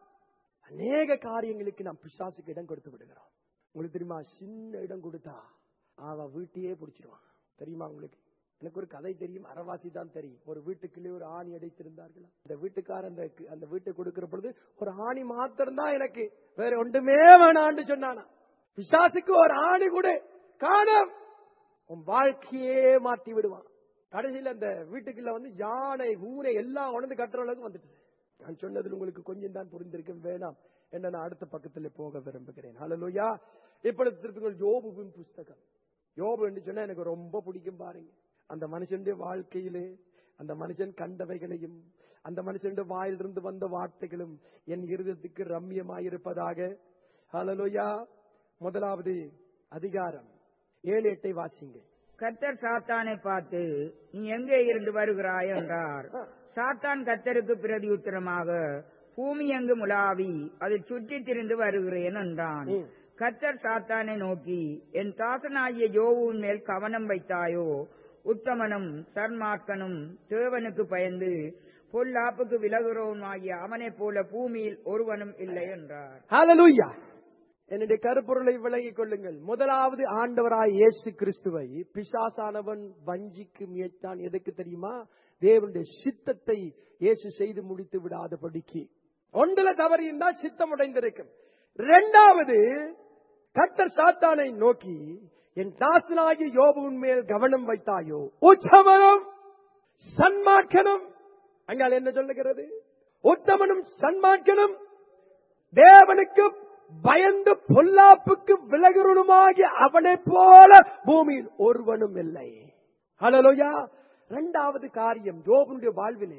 அநேக காரியங்களுக்கு நாம் பிசாசுக்கு இடம் கொடுத்து விடுகிறோம் உங்களுக்கு தெரியுமா சின்ன இடம் கொடுத்தா அவன் வீட்டையே பிடிச்சிருவான் தெரியுமா உங்களுக்கு எனக்கு ஒரு கதை தெரியும் அறவாசி தான் தெரியும் ஒரு வீட்டுக்குள்ளே ஒரு ஆணி அடைத்திருந்தார்கள் அந்த வீட்டுக்காரர் அந்த அந்த வீட்டை கொடுக்கிற பொழுது ஒரு ஆணி மாத்திரம் தான் எனக்கு வேற ஒன்றுமே வேணான்னு சொன்னானா பிசாசுக்கு ஒரு ஆணி கொடு காணம் உன் வாழ்க்கையே மாற்றி விடுவான் கடைசியில அந்த வீட்டுக்குள்ள வந்து யானை ஊரை எல்லாம் உணர்ந்து கட்டுற அளவுக்கு வந்துட்டு நான் சொன்னதில் உங்களுக்கு கொஞ்சம் தான் புரிந்திருக்கும் வேணாம் என்ன நான் அடுத்த பக்கத்துல போக விரும்புகிறேன் ஹalleluya இப்பொழுது திருப்பிங்கள் யோபுவின் புஸ்தகம் யோபு என்று சொன்னா எனக்கு ரொம்ப பிடிக்கும் பாருங்க அந்த மனுஷனுடைய வாழ்க்கையிலே அந்த மனுஷன் கண்டவைகளையும் அந்த மனுஷனுடைய வாயிலிருந்து வந்த வார்த்தைகளும் என் இருதயத்துக்கு ரம்யமாயிருப்பதாக ஹalleluya முதலாவது அதிகாரம் ஏழு எட்டை வாசிங்கள் கர்த்தர் சாத்தானை பார்த்து நீ எங்கே இருந்து வருகிறாய் என்றார் சாத்தான் கர்த்தருக்கு பிரதியுத்தரமாக பூமி எங்கு முலாவி அதில் சுற்றித் திரிந்து வருகிறேன் என்றான் ம். கர்த்தர் சாத்தானை நோக்கி என் தாசனாகிய யோவுவின் மேல் கவனம் வைத்தாயோ உத்தமனும் சன்மார்க்கனும் தேவனுக்கு பயந்து பொல்லாப்புக்கு விலகுறவனுமாகிய அவனைப் போல பூமியில் ஒருவனும் இல்லை என்றார் ஹalleluya என்னுடைய கருப்பொருளை விளங்கிக் கொள்ளுங்கள் முதலாவது ஆண்டவராய் இயேசு கிறிஸ்துவை பிசாசானவன் வஞ்சிக்கு முயற்சான் எதுக்கு தெரியுமா தேவனுடைய சித்தத்தை இயேசு செய்து முடித்து விடாதபடிக்கு ஒன்றுல தவறு இருந்தால் சித்தம் உடைந்திருக்கும் இரண்டாவது கர்த்தர் சாத்தானை நோக்கி என் தாசனாகி யோபுவின் மேல் கவனம் வைத்தாயோ உச்சமனம் சன்மார்க்கனும் அங்கால் என்ன சொல்லுகிறது உத்தமனும் சன்மார்க்கனும் தேவனுக்கு பயந்து பொல்லாப்புக்கு விலகுறனுமாகி அவனைப் போல பூமியில் ஒருவனும் இல்லை ஹalleluya இரண்டாவது காரியம் யோபுடைய வாழ்விலே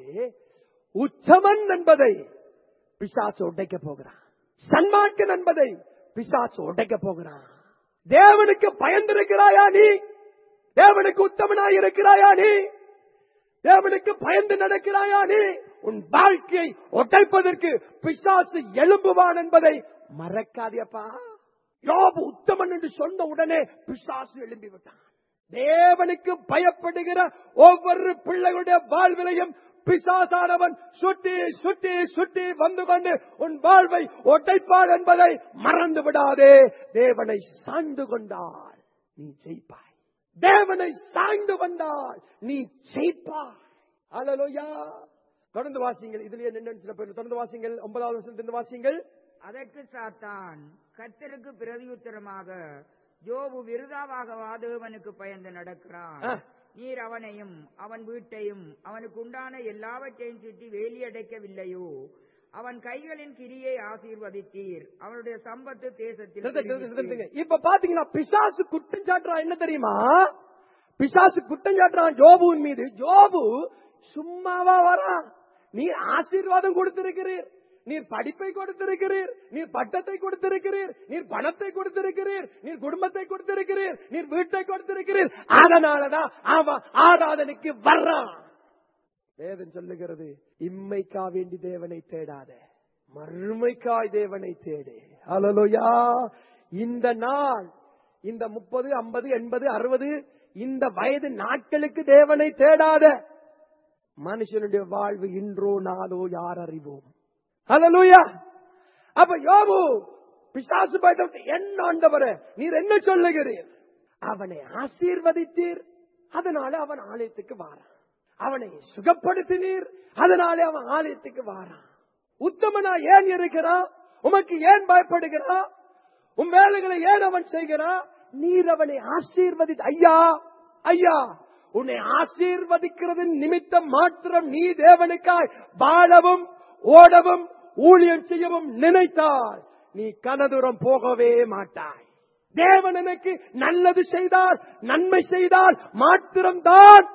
உச்சமன் என்பதை பிசாசு உடைக்க போகிறான் சன்மார்க்கன் என்பதை பிசாசு உடைக்க போகிறான் தேவனுக்கு பயந்திருக்கிறாயா நீ தேவனுக்கு உத்தமனாய் இருக்கிறாயா நீ தேவனுக்கு பயந்து நடக்கிறாயா நீ உன் வாழ்க்கையை ஒட்டைப்பதற்கு பிசாசு எழும்புவான் என்பதை மறக்காதேப்பா யோபு உத்தமன் என்று சொன்ன உடனே பிசாசு எழும்பி விட்டான் தேவனுக்கு பயப்படுகிற ஒவ்வொரு பிள்ளைகளுடைய வாழ்விலையும் பிசாசானவன் சுட்டி சுட்டி சுட்டி வந்து கொண்டு உன் வாழ்வை ஒட்டைப்பார் என்பதை மறந்து விடாதே தேவனை சாய்ந்து கொண்டால் நீ ஜெயிப்பாய் தேவனை சாய்ந்து வந்தால் நீ ஜெயிப்பாய் அல்லேலூயா தொடர்ந்து வாசிங்கள் இதுலயே நின்று தொடர்ந்து வாசிங்கள் ஒன்பதாவது வருஷத்திலிருந்து வாசிங்கள் அதற்கு சாத்தான் கர்த்தருக்கு பிரதியுத்தரமாக யோபு விருதாவாக வாதவனுக்கு பயந்து நடக்கிறான் ஆ. நீர் அவனையும் அவன் வீட்டையும் அவனுக்கு உண்டான எல்லாவற்றையும் சுற்றி வேலியடைக்கவில்லையோ அவன் கைகளின் கிரியை ஆசீர்வதித்தீர் அவனுடைய சம்பத்து தேசத்தில் நிறுத்துங்க, பெருகிற்று. நிறுத்துங்க. இப்ப பாத்தீங்கன்னா பிசாசு குற்றம் சாட்டுறான் என்ன தெரியுமா பிசாசு குற்றம் சாட்டுறான் ஜோபுவின் மீது ஜோபு சும்மாவா வரான் நீர் ஆசீர்வாதம் கொடுத்திருக்கிறீர் நீர் படிப்பை கொடுத்திருக்கிறீர் நீர் பட்டத்தை கொடுத்திருக்கிறீர் நீர் பணத்தை கொடுத்திருக்கிறீர் நீர் குடும்பத்தை கொடுத்திருக்கிறீர் நீர் வீட்டை கொடுத்திருக்கிறீர் அதனாலதான் அவன் ஆராதனைக்கு வர்றான் வேதம் சொல்லுகிறது இம்மைக்கா வேண்டி தேவனை தேடாத மறுமைக்காய் தேவனை தேடு ஹalleluya இந்த நாள் இந்த முப்பது ஐம்பது எண்பது அறுபது இந்த வயது நாட்களுக்கு தேவனை தேடாத மனுஷனுடைய வாழ்வு இன்றோ நாளோ யார் அறிவோம் ஹalleluya அப்ப யோபு பிசாசு பயத்தை என்ன ஆண்டவரே நீர் என்ன சொல்லுகிறீர் அவனை ஆசீர்வதித்தீர் அதனால அவன் ஆலயத்துக்கு வாரான் அவனை சுகப்படுத்தினீர் அதனாலே அவன் ஆலயத்துக்கு வாரான் உத்தமனா ஏன் இருக்கிறான் உமக்கு ஏன் பயப்படுகிறான் உன் வேலைகளை ஏன் அவன் செய்கிறான் நீர் அவனை ஆசீர்வதி ஐயா ஐயா உன்னை ஆசீர்வதிக்கிறதின் நிமித்தம் மாத்திரம் நீ தேவனுக்காய் வாழவும் ஓடவும் ஊழியம் செய்யவும் நினைத்தால் நீ கனதுரம் போகவே மாட்டாய் தேவன் எனக்கு நல்லது செய்தால் நன்மை செய்தால் மாத்திரம்தான்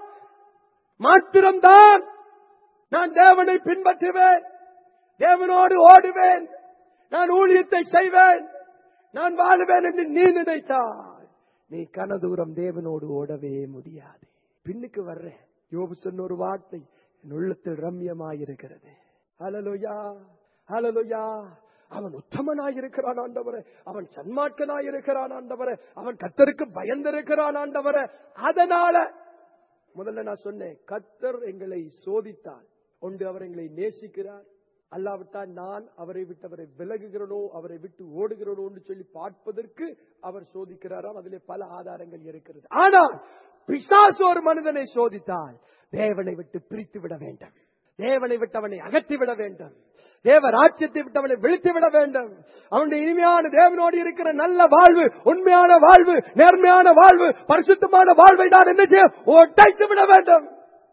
மாத்திரம்தான் நான் தேவனை பின்பற்றுவேன் தேவனோடு ஓடுவேன் நான் ஊழியத்தை செய்வேன் நான் வாழுவேன் என்று நீ நினைத்தால் நீ கனதூரம் தேவனோடு ஓடவே முடியாது பின்னுக்கு வர்றேன் யோபு சொன்ன ஒரு வார்த்தை என் உள்ளத்தில் ரம்யமாயிருக்கிறது ஹalleluya ஹalleluya அவன் உத்தமனாயிருக்கிறான் ஆண்டவரே அவன் சன்மார்க்கனாயிருக்கிறான் ஆண்டவரே அவன் கத்தருக்கு பயந்திருக்கிறான் ஆண்டவரே அதனால முதல்ல நான் சொன்னேன் கத்தர் எங்களை சோதித்தால் ஒன்று அவர் எங்களை நேசிக்கிறார் அல்லாவிட்டால் நான் அவரை விட்டு அவரை விலகுகிறனோ அவரை விட்டு ஓடுகிறனோ என்று சொல்லி பார்ப்பதற்கு அவர் சோதிக்கிறாராம் அதிலே பல ஆதாரங்கள் இருக்கிறது ஆனால் பிசாசு ஒரு மனிதனை சோதித்தால் தேவனை விட்டு பிரித்து விட வேண்டும் தேவனை விட்டு அவனை அகற்றி விட வேண்டும் தேவ ராஜ்யத்தை விட்டு அவனை விழித்து விட வேண்டும் அவனுடைய இனிமையான தேவனோடு இருக்கிற நல்ல வாழ்வு உண்மையான வாழ்வு நேர்மையான வாழ்வு பரிசுத்தமான வாழ்வை நான் என்ன செய்ய ஒட்டைத்து விட வேண்டும்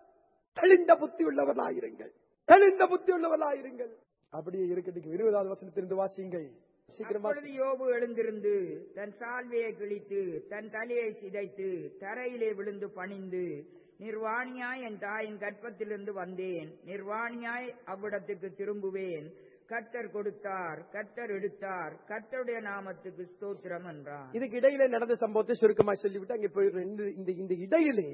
தெளிந்த புத்தி உள்ளவர்களாயிருங்கள் தெளிந்த புத்தி உள்ளவர்களாயிருங்கள் அப்படியே இருக்கட்டும் இருபதாவது வசனத்திலிருந்து வாசியுங்கள் சீக்கிரமா அப்பொழுது யோபு எழுந்திருந்து தன் சால்வையை கிழித்து தன் தலையை சிதைத்து தரையிலே விழுந்து பணிந்து நிர்வாணியாய் என் தாயின் கற்பத்திலிருந்து வந்தேன் நிர்வாணியாய் அவ்விடத்துக்கு திரும்புவேன் கர்த்தர் கொடுத்தார் கர்த்தர் எடுத்தார் கர்த்தருடைய நாமத்துக்கு ஸ்தோத்திரம் என்றான் இதுக்கு இடையில நடந்த சம்பவத்தை சுருக்கமா சொல்லிவிட்டு அங்கே போயிடுறோம் இந்த- இந்த இந்த இடையிலே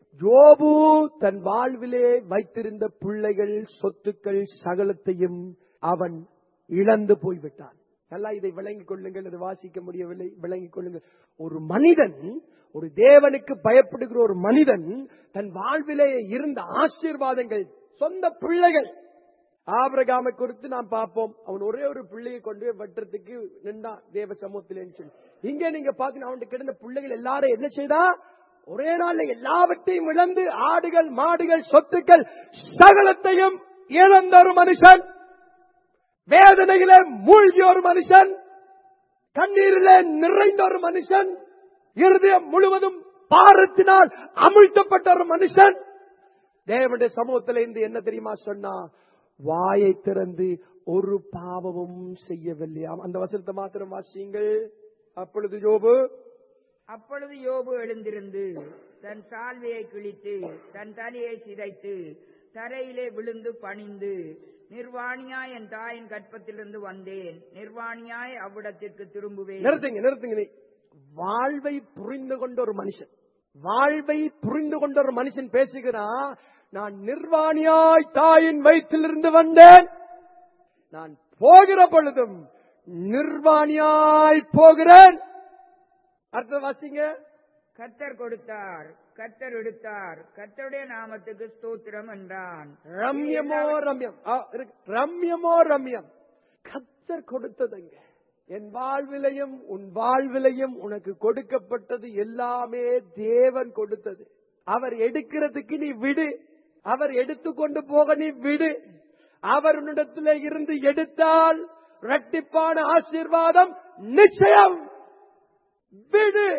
ஜோபு தன் வாழ்விலே வைத்திருந்த பிள்ளைகள் சொத்துக்கள் சகலத்தையும் அவன் இழந்து போய்விட்டான் நல்லா இதை விளங்கிக் கொள்ளுங்கள் அது வாசிக்க முடியவில்லை விளங்கிக் கொள்ளுங்கள் ஒரு மனிதன் ஒரு தேவனுக்கு பயப்படுகிற ஒரு மனிதன் தன் வாழ்விலே இருந்த ஆசீர்வாதங்கள் சொந்த பிள்ளைகள் ஆபிரகாமை குறித்து நாம் பார்ப்போம் அவன் ஒரே ஒரு பிள்ளையை கொண்டு போய் வெட்டுறதுக்கு நின்றான் தேவ சமூகத்திலேன்னு சொல்லி இங்க நீங்க பாத்தீங்கன்னா அவனுக்கு கிடந்த பிள்ளைகள் எல்லாரும் என்ன செய்தா ஒரே நாள்ல எல்லாவற்றையும் இழந்து ஆடுகள் மாடுகள் சொத்துக்கள் சகலத்தையும் இழந்த ஒரு மனுஷன் வேதனையிலே மூழ்கிய ஒரு மனுஷன் கண்ணீரிலே நிறைந்த ஒரு மனுஷன் இருதயம் முழுவதும் பாரத்தினால் அமிழ்த்தப்பட்ட ஒரு மனுஷன் தேவனுடைய சமூகத்தில் இருந்து என்ன தெரியுமா சொன்னா வாயை திறந்து ஒரு பாவமும் செய்யவில்லையாம் அந்த வசனத்தை மாத்திரம் வாசியுங்கள் அப்பொழுது யோபு அப்பொழுது யோபு எழுந்திருந்து தன் சால்வையை கிழித்து தன் தலையை சிதைத்து தரையிலே விழுந்து பணிந்து நிர்வாணியாய் என் தாயின் கற்பத்திலிருந்து வந்தேன் நிர்வாணியாய் அவ்விடத்திற்கு திரும்புவேன் நிறுத்துங்க நிறுத்துங்க நீ. வாழ்வை புரிந்து கொண்ட ஒரு மனுஷன் வாழ்வை புரிந்து கொண்ட ஒரு மனுஷன் பேசுகிறான் நான் நிர்வாணியாய் தாயின் வயிற்றிலிருந்து வந்தேன் நான் போகிற பொழுதும் நிர்வாணியாய் போகிறேன் அர்த்தம் வாசிங்க கர்த்தர் கொடுத்தார் கர்த்தர் எடுத்தார் கர்த்தருடைய நாமத்துக்கு ஸ்தோத்திரம் என்றான் ரம்யமோ ரம்யம் ஆ, இருக்கு. ரம்யமோ ரம்யம் கத்தர் கொடுத்ததுங்க என் வாழ்விலையும் உன் வாழ்விலையும் உனக்கு கொடுக்கப்பட்டது எல்லாமே தேவன் கொடுத்தது அவர் எடுக்கிறதுக்கு நீ விடு அவர் எடுத்துக்கொண்டு போக நீ விடு அவர் உன்னிடத்திலே இருந்து எடுத்தால் இரட்டிப்பான ஆசீர்வாதம் நிச்சயம் விடு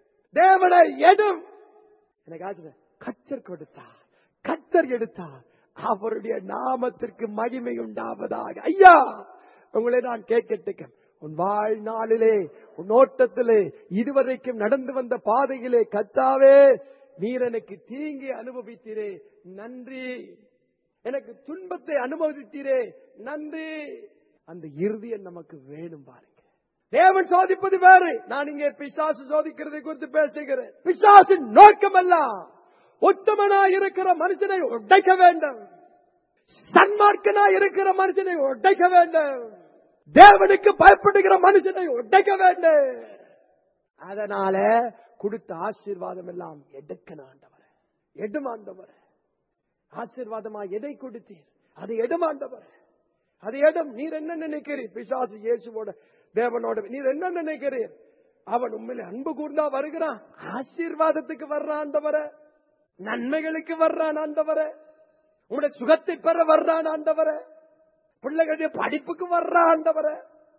தேவனை எடும் எனக்கு ஆச்சரியம். கத்தர் கொடுத்தார் கத்தர் எடுத்தார் அவருடைய நாமத்திற்கு மகிமை உண்டாவதாக ஐயா உங்களை நான் கேட்கட்டுக்க உன் வாழ்நாளிலே உன் ஓட்டத்திலே இதுவரைக்கும் நடந்து வந்த பாதையிலே கத்தாவே நீர் எனக்கு தீங்கி அனுபவித்தீரே நன்றி எனக்கு துன்பத்தை அனுபவித்தீரே நன்றி அந்த இறுதியம் நமக்கு வேணும் பாருங்க தேவன் சோதிப்பது வேறு நான் இங்கே பிசாசு சோதிக்கிறதை குறித்து பேசுகிறேன் பிசாசின் நோக்கம் அல்ல உத்தமனாய் இருக்கிற மனுஷனை உடைக்க வேண்டும் சன்மார்க்கனாய் இருக்கிற மனுஷனை உடைக்க வேண்டும் தேவனுக்கு பயப்படுகிற மனுஷனை உடைக்க வேண்டும் அதனால கொடுத்த ஆசீர்வாதம் எல்லாம் எடுக்கணும் ஆண்டவர் எடுமாண்டவர் ஆசீர்வாதமா எதை கொடுத்தீர் அது எடுமாண்டவர் அது இடம் நீர் என்ன நினைக்கிறீர் பிசாசு இயேசுவோட தேவனோட நீர் என்ன நினைக்கிறீர் அவன் உண்மையில அன்பு கூர்ந்தா வருகிறான் ஆசீர்வாதத்துக்கு வர்றான் ஆண்டவர நன்மைகளுக்கு வர்றான் ஆண்டவர உங்களுடைய சுகத்தை பெற வர்றான் ஆண்டவர பிள்ளைகளுடைய படிப்புக்கு வர்றான் ஆண்டவர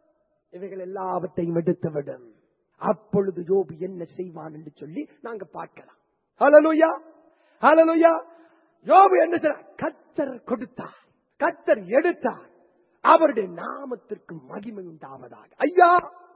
இவைகள் எல்லாவற்றையும் எடுத்து விடும் அப்பொழுது யோபு என்ன செய்வான் என்று சொல்லி நாங்க பார்க்கலாம் ஹலலுயா ஹலலுயா யோபு என்ன செய்றார்? கர்த்தர் கொடுத்தார் கர்த்தர் எடுத்தார் அவருடைய நாமத்திற்கு மகிமை உண்டாவதாக ஐயா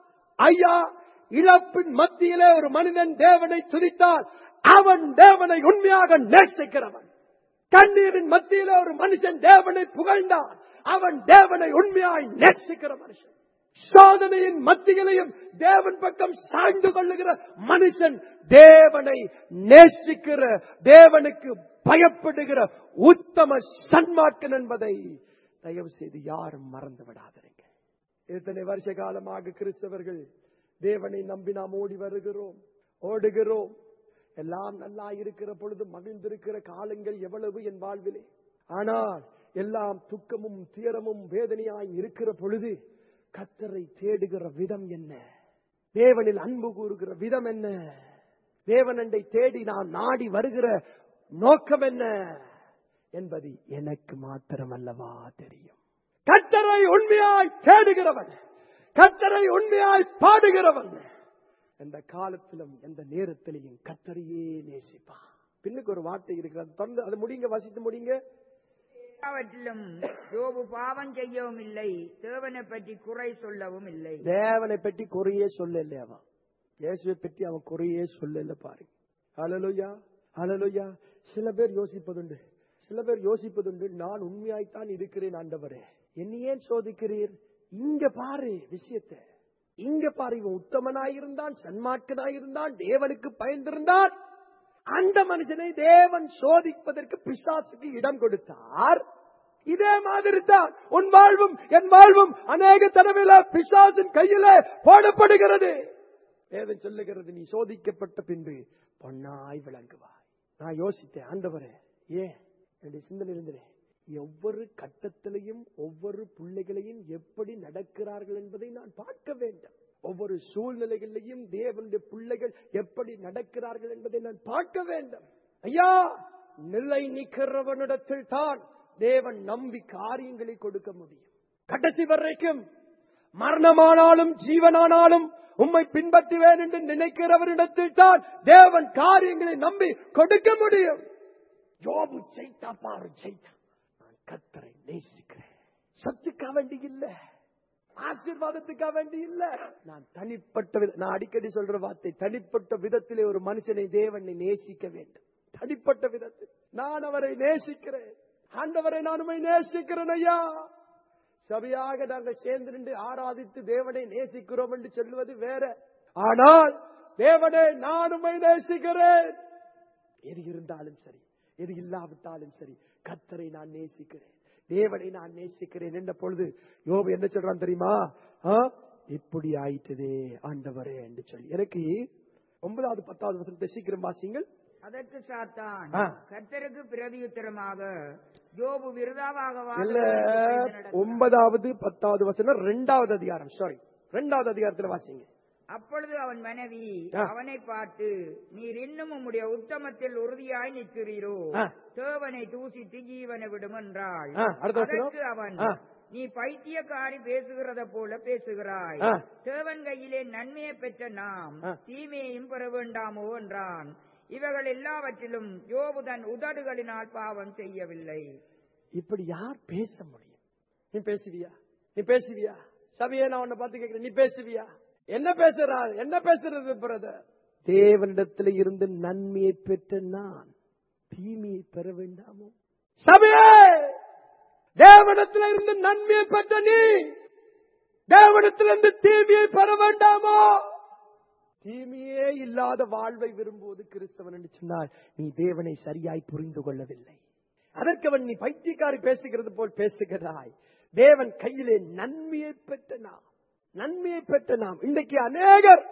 ஐயா இழப்பின் மத்தியிலே ஒரு மனிதன் தேவனை துதித்தால் அவன் தேவனை உண்மையாக நேசிக்கிறவன் கண்ணீரின் மத்தியிலே ஒரு மனுஷன் தேவனை புகழ்ந்தான் அவன் தேவனை உண்மையாய் நேசிக்கிற மனுஷன் சோதனையின் மத்தியிலையும் தேவன் பக்கம் சாய்ந்து கொள்ளுகிற மனுஷன் தேவனை நேசிக்கிற தேவனுக்கு பயப்படுகிற உத்தம சன்மார்க்கன் என்பதை தயவு செய்து யாரும் மறந்து விடாதீங்க இத்தனை வருஷ காலமாக கிறிஸ்தவர்கள் தேவனை நம்பி நாம் ஓடி வருகிறோம் ஓடுகிறோம் எல்லாம் நல்லா இருக்கிற பொழுது மகிழ்ந்திருக்கிற காலங்கள் எவ்வளவு என் வாழ்விலே ஆனால் எல்லாம் துக்கமும் துயரமும் வேதனையாய் இருக்கிற பொழுது கத்தரை தேடுகிற விதம் என்ன தேவனில் அன்பு கூறுகிற விதம் என்ன தேவனண்டை தேடி நாம் நாடி வருகிற நோக்கம் என்ன என்பது எனக்கு மாத்திரம் அல்லவா தெரியும் கத்தரை உண்மையாய் தேடுகிறவன் கத்தரை உண்மையாய் பாடுகிறவன் எந்த காலத்திலும் எந்த நேரத்திலையும் கத்தரையே நேசிப்பான் பின்னுக்கு ஒரு வார்த்தை இருக்கிறது தொடர்ந்து அது முடிங்க வாசித்து முடிங்க எல்லாவற்றிலும் யோபு பாவம் செய்யவும் இல்லை தேவனை பற்றி குறை சொல்லவும் இல்லை தேவனை பற்றி குறையே சொல்லல அவன் இயேசுவை பற்றி அவன் குறையே சொல்லல பாருங்க அலலுயா அலலுயா சில பேர் யோசிப்பதுண்டு சில பேர் யோசிப்பதுண்டு நான் உண்மையாய்த்தான் இருக்கிறேன் ஆண்டவரே என்னை ஏன் சோதிக்கிறீர் இங்க பாரு விஷயத்தை இங்க பாரு இவன் உத்தமனாயிருந்தான் சன்மார்க்கனாயிருந்தான் தேவனுக்கு பயந்திருந்தான் அந்த மனுஷனை தேவன் சோதிப்பதற்கு பிசாசுக்கு இடம் கொடுத்தார் இதே மாதிரி தான் உன் வாழ்வும் என் வாழ்வும் அநேக தடவையில பிசாசின் கையில போடப்படுகிறது வேதம் சொல்லுகிறது நீ சோதிக்கப்பட்ட பின்பு பொன்னாய் விளங்குவாய் நான் யோசித்தேன் ஆண்டவரே ஏன் என்னுடைய சிந்தனை இருந்தேன் ஒவ்வொரு கட்டத்திலையும் ஒவ்வொரு பிள்ளைகளையும் எப்படி நடக்கிறார்கள் என்பதை நான் பார்க்க வேண்டும் ஒவ்வொரு சூழ்நிலைகளிலையும் தேவனுடைய பிள்ளைகள் எப்படி நடக்கிறார்கள் என்பதை நான் பார்க்க வேண்டும் ஐயா நிலை நிற்கிறவனிடத்தில் தான் தேவன் நம்பி காரியங்களை கொடுக்க முடியும் கடைசி வரைக்கும் மரணமானாலும் ஜீவனானாலும் உம்மை பின்பற்றுவேன் என்று நினைக்கிறவரிடத்தில் தான் தேவன் காரியங்களை நம்பி கொடுக்க முடியும் யோபு ஜெயித்தா பாரு ஜெயித்தா நான் கத்தரை நேசிக்கிறேன் சத்துக்காக வேண்டி இல்ல ஆசீர்வாதத்துக்காக வேண்டி இல்ல நான் தனிப்பட்ட வித நான் அடிக்கடி சொல்ற வார்த்தை தனிப்பட்ட விதத்திலே ஒரு மனுஷனை தேவனை நேசிக்க வேண்டும் தனிப்பட்ட விதத்தில் நான் அவரை நேசிக்கிறேன் ஆண்டவரை நான் உண்மை நேசிக்கிறேன் ஐயா சபையாக நாங்கள் சேர்ந்து நின்று ஆராதித்து தேவனை நேசிக்கிறோம் என்று சொல்லுவது வேற ஆனால் தேவனை நான் உண்மை நேசிக்கிறேன் எது இருந்தாலும் சரி எது இல்லாவிட்டாலும் சரி கத்தரை நான் நேசிக்கிறேன் தேவனை நான் நேசிக்கிறேன் என்ற பொழுது யோபு என்ன சொல்றான் தெரியுமா ஆ? இப்படி ஆயிட்டதே ஆண்டவரே என்று சொல்லி எனக்கு ஒன்பதாவது பத்தாவது வசனத்தை சீக்கிரம் வாசிங்கள் அதற்கு சாத்தான் ஆ. கர்த்தருக்கு பிரதியுத்தரமாக யோபு விருதாவாக இல்ல வாங்க ஒன்பதாவது பத்தாவது வசனம் ரெண்டாவது அதிகாரம் சாரி ரெண்டாவது அதிகாரத்துல வாசிங்க அப்பொழுது அவன் மனைவி ஆ. அவனை பார்த்து நீர் இன்னும் உம்முடைய உத்தமத்தில் உறுதியாய் நிற்கிறீரோ ஆ. தேவனை தூசித்து ஜீவனை விடும் என்றாள் ஆ, அடுத்த வசனம். அதற்கு அவன் ஆ. நீ பைத்தியக்காரி பேசுகிறத போல பேசுகிறாய் ஆ. தேவன் கையிலே நன்மையை பெற்ற நாம் ஆ. தீமையையும் பெற வேண்டாமோ என்றான் இவைகள் எல்லாவற்றிலும் யோபு தன் உதடுகளினால் பாவம் செய்யவில்லை இப்படி யார் பேச முடியும் நீ பேசுவியா நீ பேசுவியா சபையே நான் உன்னை பார்த்து கேட்கிறேன் நீ பேசுவியா என்ன பேசுறா என்ன பேசுறது பிரதர் தேவனிடத்தில் இருந்து நன்மையை பெற்ற நான் தீமையை பெற வேண்டாமோ சபையே தேவனிடத்தில் இருந்து நன்மையை பெற்ற நீ தேவனிடத்திலிருந்து தீமையை பெற வேண்டாமோ தீமையே இல்லாத வாழ்வை விரும்புவது கிறிஸ்தவன் என்று சொன்னால் நீ தேவனை சரியாய் புரிந்து கொள்ளவில்லை அதற்கு அவன் நீ பைத்தியக்காரி பேசுகிறது போல் பேசுகிறாய் தேவன் கையிலே நன்மையை பெற்ற நாம் நன்மையை பெற்ற நாம் இன்றைக்கு அநேகர்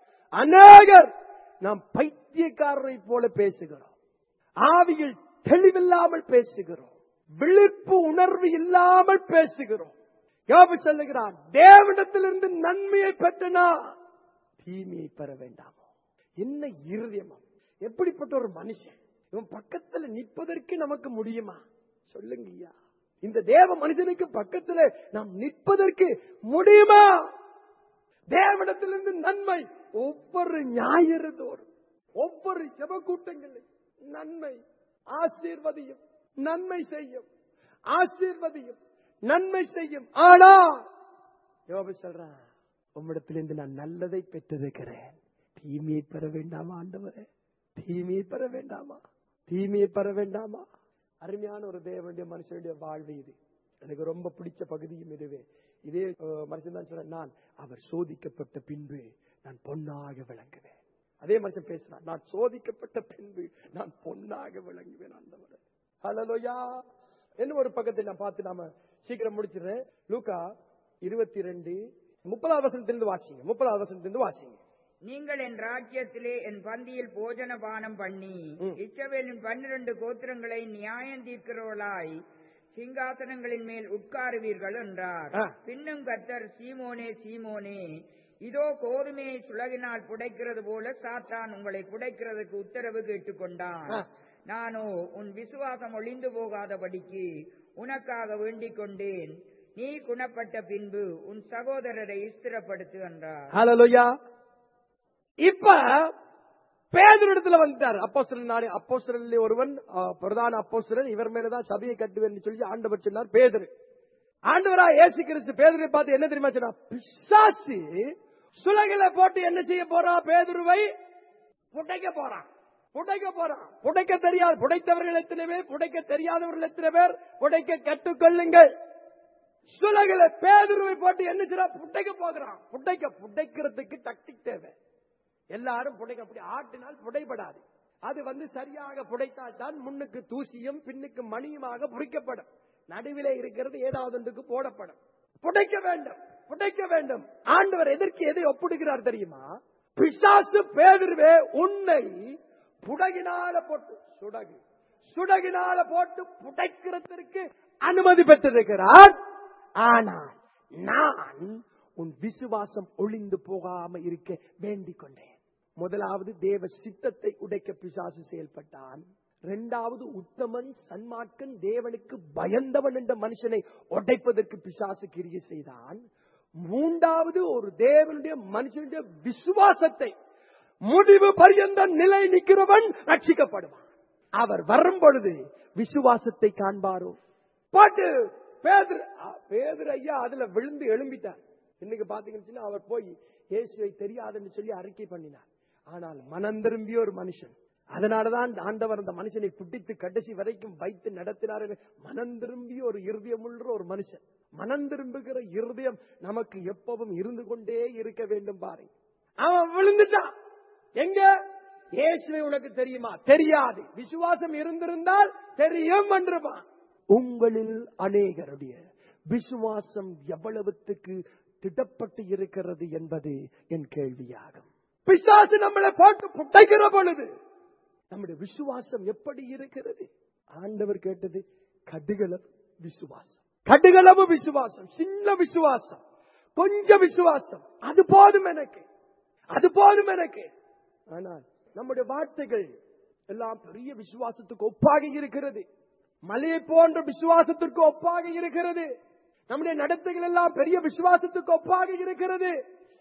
அநேகர் நாம் பைத்தியக்காரரை போல பேசுகிறோம் ஆவியில் தெளிவில்லாமல் பேசுகிறோம் விழிப்பு உணர்வு இல்லாமல் பேசுகிறோம் யோபு சொல்லுகிறான் தேவனிடத்திலிருந்து நன்மையை பெற்றனா தீமையை பெற வேண்டாமோ என்ன இருதயமம் எப்படிப்பட்ட ஒரு மனுஷன் இவன் பக்கத்துல நிற்பதற்கு நமக்கு முடியுமா சொல்லுங்க ஐயா இந்த தேவ மனிதனுக்கு பக்கத்துல நாம் நிற்பதற்கு முடியுமா தேவனிடத்திலிருந்து நன்மை ஒவ்வொரு ஞாயிறு தோறும் ஒவ்வொரு ஜப கூட்டங்களில் நன்மை ஆசீர்வதியும் நன்மை செய்யும் ஆசீர்வதியும் நன்மை செய்யும் ஆனா யோபு சொல்றான் உம்மிடத்திலிருந்து நான் நல்லதை பெற்றிருக்கிறேன் தீமையை பெற வேண்டாமா ஆண்டவரே தீமையை பெற வேண்டாமா தீமையை பெற வேண்டாமா அருமையான ஒரு தேவனுடைய மனுஷனுடைய வாழ்வு இது எனக்கு ரொம்ப பிடிச்ச பகுதியும் இதுவே இதே அஹ், மனுஷன் தான் சொன்ன நான் அவர் சோதிக்கப்பட்ட பின்பு நான் பொன்னாக விளங்குவேன் அதே மனுஷன் பேசுறான் நான் சோதிக்கப்பட்ட பின்பு நான் பொன்னாக விளங்குவேன் ஆண்டவரே ஹalleluya என்ன ஒரு பக்கத்தை நான் பார்த்து நாம சீக்கிரம் முடிச்சிடுறேன் லூக்கா இருபத்தி ரெண்டு முப்பதாவது வசனத்திலிருந்து வாசிங்க முப்பதாவது வசனத்திலிருந்து வாசிங்க நீங்கள் என் ராஜ்யத்திலே என் பந்தியில் போஜன பானம் பண்ணி ம். இஸ்ரவேலின் பன்னிரண்டு கோத்திரங்களை நியாயம் தீர்க்கிறவர்களாய் சிங்காசனங்களின் மேல் உட்காருவீர்கள் என்றார் ஆ. பின்னும் கர்த்தர் சீமோனே சீமோனே இதோ கோதுமையை சுலகினால் புடைக்கிறது போல சாத்தான் உங்களை புடைக்கிறதுக்கு உத்தரவு கேட்டுக்கொண்டான் ஆ. நானோ உன் விசுவாசம் ஒளிந்து போகாதபடிக்கு உனக்காக வேண்டிக் கொண்டேன் நீ குணப்பட்ட பின்பு உன் சகோதரரை ஸ்திரப்படுத்து என்றார் ஹalleluya இப்ப பேதரிடத்துல வந்துட்டார் அப்போஸ்தலன் நாடு அப்போஸ்தலன்ல ஒருவன் ஆ, பிரதான அப்போஸ்தலன் இவர் மேலதான் சபையை கட்டுவேன் சொல்லி ஆண்டவர் சொன்னார் பேதுரு ஆண்டவரா இயேசு கிறிஸ்து பேதுரை பார்த்து என்ன தெரியுமா சொன்னா பிசாசு சுலகில போட்டு என்ன செய்ய போறான் பேதுருவை புடைக்க போறான் புடைக்க போறான் புடைக்க தெரியாது புடைத்தவர்கள் எத்தனை பேர் புடைக்க தெரியாதவர்கள் எத்தனை பேர் புடைக்க கற்றுக்கொள்ளுங்கள் சுலகில பேதுருவை போட்டு என்ன செய்யறா புடைக்க போகிறான் புடைக்க புடைக்கிறதுக்கு டக்டிக் தேவை எல்லாரும் புடைக்க அப்படி ஆட்டினால் புடைபடாது அது வந்து சரியாக புடைத்தால் தான் முன்னுக்கு தூசியும் பின்னுக்கு மணியுமாக புடிக்கப்படும் நடுவிலே இருக்கிறது ஏதாவது ஒன்றுக்கு போடப்படும் புடைக்க வேண்டும் புடைக்க வேண்டும் ஆண்டவர் எதற்கு எதை ஒப்பிடுகிறார் தெரியுமா பிசாசு பேதிருவே உன்னை புடகினால போட்டு சுடகு சுடகினால போட்டு புடைக்கிறதற்கு அனுமதி பெற்றிருக்கிறார் ஆனால் நான் உன் விசுவாசம் ஒளிந்து போகாம இருக்க வேண்டிக் கொண்டேன் முதலாவது தேவ சித்தத்தை உடைக்க பிசாசு செயல்பட்டான் இரண்டாவது உத்தமன் சன்மார்க்கன் தேவனுக்கு பயந்தவன் என்ற மனுஷனை உடைப்பதற்கு பிசாசு கிரியை செய்தான் மூன்றாவது ஒரு தேவனுடைய மனுஷனுடைய விசுவாசத்தை முடிவு பரியந்த நிலை நிற்கிறவன் ரட்சிக்கப்படுவான் அவர் வரும் பொழுது விசுவாசத்தை காண்பாரோ பாட்டு பேதர் பேதர் ஐயா அதுல விழுந்து எழும்பிட்டார் இன்னைக்கு பாத்தீங்கன்னா அவர் போய் இயேசுவை தெரியாதுன்னு சொல்லி அறிக்கை பண்ணினார் ஆனால் மனம் திரும்பிய ஒரு மனுஷன் அதனாலதான் ஆண்டவர் அந்த மனுஷனை புட்டித்து கடைசி வரைக்கும் வைத்து நடத்தினார் என்று மனம் திரும்பிய ஒரு இருதயமுள்ள ஒரு மனுஷன் மனம் திரும்புகிற இருதயம் நமக்கு எப்பவும் இருந்து கொண்டே இருக்க வேண்டும் பாருங்க அவன் விழுந்துட்டான் எங்க இயேசுவை உனக்கு தெரியுமா தெரியாது விசுவாசம் இருந்திருந்தால் தெரியும் என்றுவான் உங்களில் அநேகருடைய விசுவாசம் எவ்வளவுத்துக்கு திடப்பட்டு இருக்கிறது என்பது என் கேள்வியாகும் பிசாசு நம்மளை போட்டு புட்டைக்கிற பொழுது நம்முடைய விசுவாசம் எப்படி இருக்கிறது ஆண்டவர் கேட்டது கடுகளவு விசுவாசம் கடுகளவு விசுவாசம் சின்ன விசுவாசம் கொஞ்சம் விசுவாசம் அது போதும் எனக்கு அது போதும் எனக்கு ஆனால் நம்முடைய வார்த்தைகள் எல்லாம் பெரிய விசுவாசத்துக்கு ஒப்பாக இருக்கிறது மலையை போன்ற விசுவாசத்திற்கு ஒப்பாக இருக்கிறது நம்முடைய நடத்தைகள் எல்லாம் பெரிய விசுவாசத்துக்கு ஒப்பாக இருக்கிறது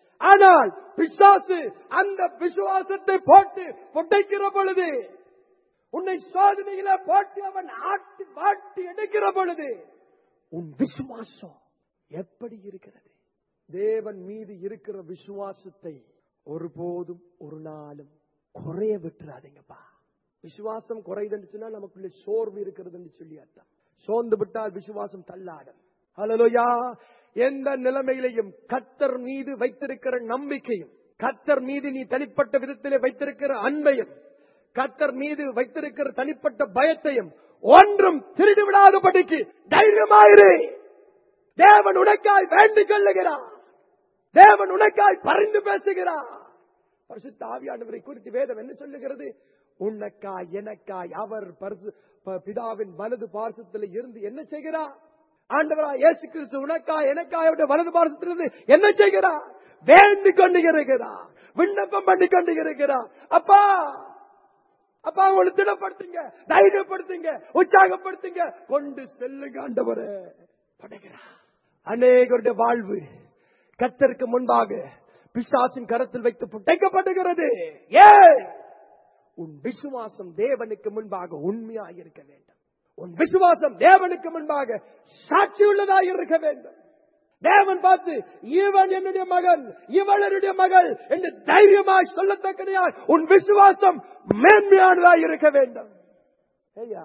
ஆனால் பிசாசு அந்த விசுவாசத்தை போட்டு புடைக்கிற பொழுது உன்னை சோதனையில போட்டு அவன் ஆட்டி வாட்டி எடுக்கிற பொழுது உன் விசுவாசம் எப்படி இருக்கிறது தேவன் மீது இருக்கிற விசுவாசத்தை ஒருபோதும் ஒரு நாளும் குறைய விட்டுறாதீங்கப்பா விசுவாசம் குறையுதுன்னு சொன்னா நமக்குள்ள சோர்வு இருக்கிறதுன்னு சொல்லி அர்த்தம் சோர்ந்து விட்டால் விசுவாசம் தள்ளாடும் ஹalleluya எந்த நிலைமையிலையும் கத்தர் மீது வைத்திருக்கிற நம்பிக்கையும் கத்தர் மீது நீ தனிப்பட்ட விதத்திலே வைத்திருக்கிற அன்பையும் கத்தர் மீது வைத்திருக்கிற தனிப்பட்ட பயத்தையும் ஒன்றும் திருடி விடாதபடிக்கு தைரியமாயிரு தேவன் உனக்காய் வேண்டிக் கொள்ளுகிறார் தேவன் உனக்காய் பரிந்து பேசுகிறார் பரிசுத்த ஆவியானவரை குறித்து வேதம் என்ன சொல்லுகிறது உனக்காய் எனக்காய் அவர் பரிசு ப- பிதாவின் வலது பார்சத்தில் இருந்து என்ன செய்கிறார் ஆண்டவரா இயேசு கிறிஸ்து உனக்காய் எனக்காய் அவருடைய வலது பார்சத்திலிருந்து என்ன செய்கிறார் வேண்டிக் கொண்டு இருக்கிறார் விண்ணப்பம் பண்ணி கொண்டு இருக்கிறார் அப்பா அப்பா உங்களை திடப்படுத்துங்க தைரியப்படுத்துங்க உற்சாகப்படுத்துங்க கொண்டு செல்லுங்க ஆண்டவரே படுகிறார் அநேகருடைய வாழ்வு கத்தருக்கு முன்பாக பிசாசின் கரத்தில் வைத்து புட்டைக்கப்படுகிறது ஏ உன் விசுவாசம் தேவனுக்கு முன்பாக உண்மையாக இருக்க வேண்டும் உன் விசுவாசம் தேவனுக்கு முன்பாக சாட்சி உள்ளதாக இருக்க வேண்டும் தேவன் பார்த்து இவன் என்னுடைய மகன் இவள் என்னுடைய மகள் என்று தைரியமாய் சொல்லத்தக்கதையாய் உன் விசுவாசம் மேன்மையானதாய் இருக்க வேண்டும் ஐயா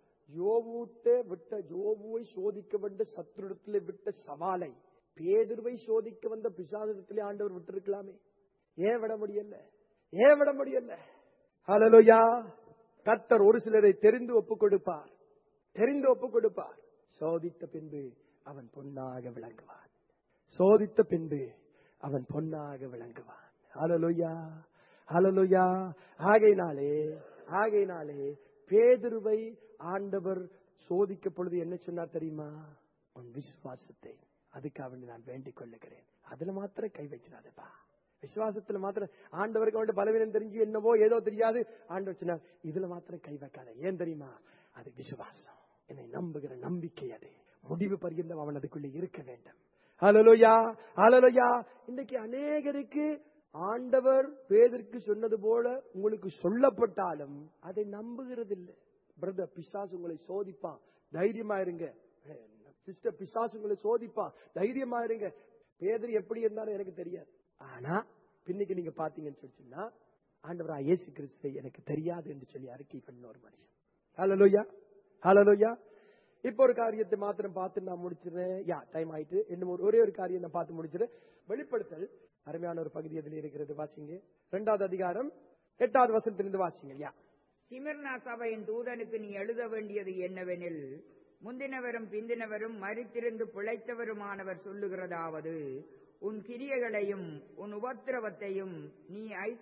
யோபூட்டே விட்ட யோபுவை சோதிக்க வந்த சத்துருடத்திலே விட்ட சவாலை பேதுருவை சோதிக்க வந்த பிசாசத்திலே ஆண்டவர் விட்டிருக்கலாமே ஏன் விட முடியல ஏன் விட முடியல ஹalleluya கர்த்தர் ஒரு சிலரை தெரிந்து ஒப்புக் கொடுப்பார் தெரிந்து ஒப்புக் கொடுப்பார் சோதித்த பின்பு அவன் பொன்னாக விளங்குவான் சோதித்த பின்பு அவன் பொன்னாக விளங்குவான் ஹalleluya ஹalleluya ஆகையினாலே ஆகையினாலே பேதுருவை ஆண்டவர் சோதிக்க பொழுது என்ன சொன்னார் தெரியுமா உன் விசுவாசத்தை அதுக்காக வேண்டி நான் வேண்டிக் கொள்ளுகிறேன் அதுல மாத்திரம் கை வச்சிடாதப்பா விசுவாசத்துல மாத்திரம் ஆண்டவருக்கு அவனுடைய பலவீனம் தெரிஞ்சு என்னவோ ஏதோ தெரியாது ஆண்டவர் சொன்னார் இதுல மாத்திரம் கை வைக்காத ஏன் தெரியுமா அது விசுவாசம் என்னை நம்புகிற நம்பிக்கை அது முடிவு பரியந்தம் அவன் அதுக்குள்ளே இருக்க வேண்டும் ஹalleluya ஹalleluya இன்னைக்கு அநேகருக்கு ஆண்டவர் பேதற்கு சொன்னது போல உங்களுக்கு சொல்லப்பட்டாலும் அதை நம்புகிறது இல்லை பிரதர் பிசாசு உங்களை சோதிப்பான் தைரியமா இருங்க சிஸ்டர் பிசாசு உங்களை சோதிப்பான் தைரியமா இருங்க பேதர் எப்படி இருந்தாலும் எனக்கு தெரியாது ஆனா பின்னுக்கு நீங்க பாத்தீங்கன்னு சொல்லிச்சுன்னா ஆண்டவரா இயேசு கிறிஸ்துவை எனக்கு தெரியாது என்று சொல்லி அறிக்கை பண்ண ஒரு மனுஷன் ஹalleluya ஹalleluya இப்போ ஒரு காரியத்தை மாத்திரம் பார்த்து நான் முடிச்சிடுறேன் யா டைம் ஆயிட்டு இன்னும் ஒரு ஒரே ஒரு காரியம் நான் பார்த்து முடிச்சிடுறேன் வெளிப்படுத்தல் அருமையான ஒரு பகுதி அதில் இருக்கிறது வாசிங்க இரண்டாவது அதிகாரம் எட்டாவது வசனத்திலிருந்து வாசிங்க யா சிமிர்னா சபையின் தூதனுக்கு நீ எழுத வேண்டியது என்னவெனில் முந்தினவரும் பிந்தினவரும் மறித்திருந்து பிழைத்தவருமானவர் சொல்லுகிறதாவது உன் கிரியைகளையும் உன் உபத்திரவத்தையும் நீ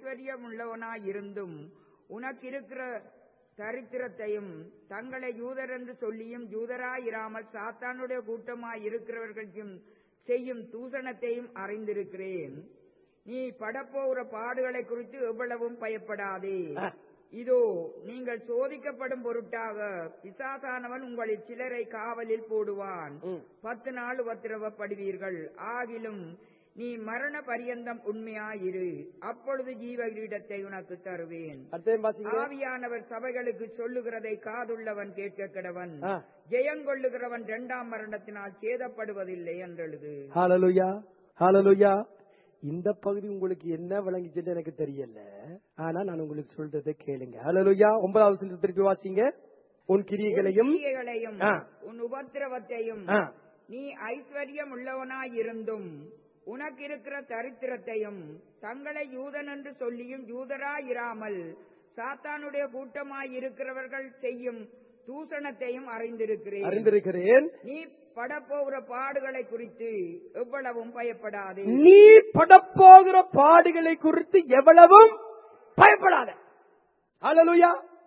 ஐஸ்வர்யமுள்ளவனாயிருந்தும் உனக்கிருக்கிற தரித்திரத்தையும் தங்களை யூதர் என்று சொல்லியும் யூதராயிராமல் சாத்தானுடைய கூட்டமாய் இருக்கிறவர்களுக்கும் செய்யும் தூஷணத்தையும் அறிந்திருக்கிறேன் நீ படப்போகிற பாடுகளை குறித்து எவ்வளவும் பயப்படாதே ஆ. இதோ நீங்கள் சோதிக்கப்படும் பொருட்டாக பிசாசானவன் உங்களில் சிலரை காவலில் போடுவான் ம். பத்து நாள் உபத்திரவப்படுவீர்கள் ஆகிலும் நீ மரண பரியந்தம் உண்மையாயிரு அப்பொழுது ஜீவ கிரீடத்தை உனக்கு தருவேன் அடுத்தது வாசிங்க ஆவியானவர் சபைகளுக்கு சொல்லுகிறதை காதுள்ளவன் கேட்க கிடவன் ஆ. ஜெயங்கொள்ளுகிறவன் இரண்டாம் மரணத்தினால் சேதப்படுவதில்லை என்றெழுது ஹalleluya ஹalleluya இந்த பகுதி உங்களுக்கு என்ன விளங்கிச்சுன்னு எனக்கு தெரியல ஆனா நான் உங்களுக்கு சொல்றதை கேளுங்க ஹalleluya ஒன்பதாவது வசனத்தை திருப்பி வாசிங்க உன் கிரியைகளையும் கிரியைகளையும் ஆ. உன் உபத்திரவத்தையும் ஆ. நீ ஐஸ்வர்யம் உள்ளவனாயிருந்தும் உனக்கு இருக்கிற தரித்திரத்தையும் தங்களை யூதன் என்று சொல்லியும் யூதராயிராமல் சாத்தானுடைய கூட்டமாய் இருக்கிறவர்கள் செய்யும் தூஷணத்தையும் அறிந்திருக்கிறேன் அறிந்திருக்கிறேன் நீ படப்போகிற பாடுகளை குறித்து எவ்வளவும் பயப்படாதே நீ படப்போகிற பாடுகளை குறித்து எவ்வளவும் பயப்படாத ஹalleluya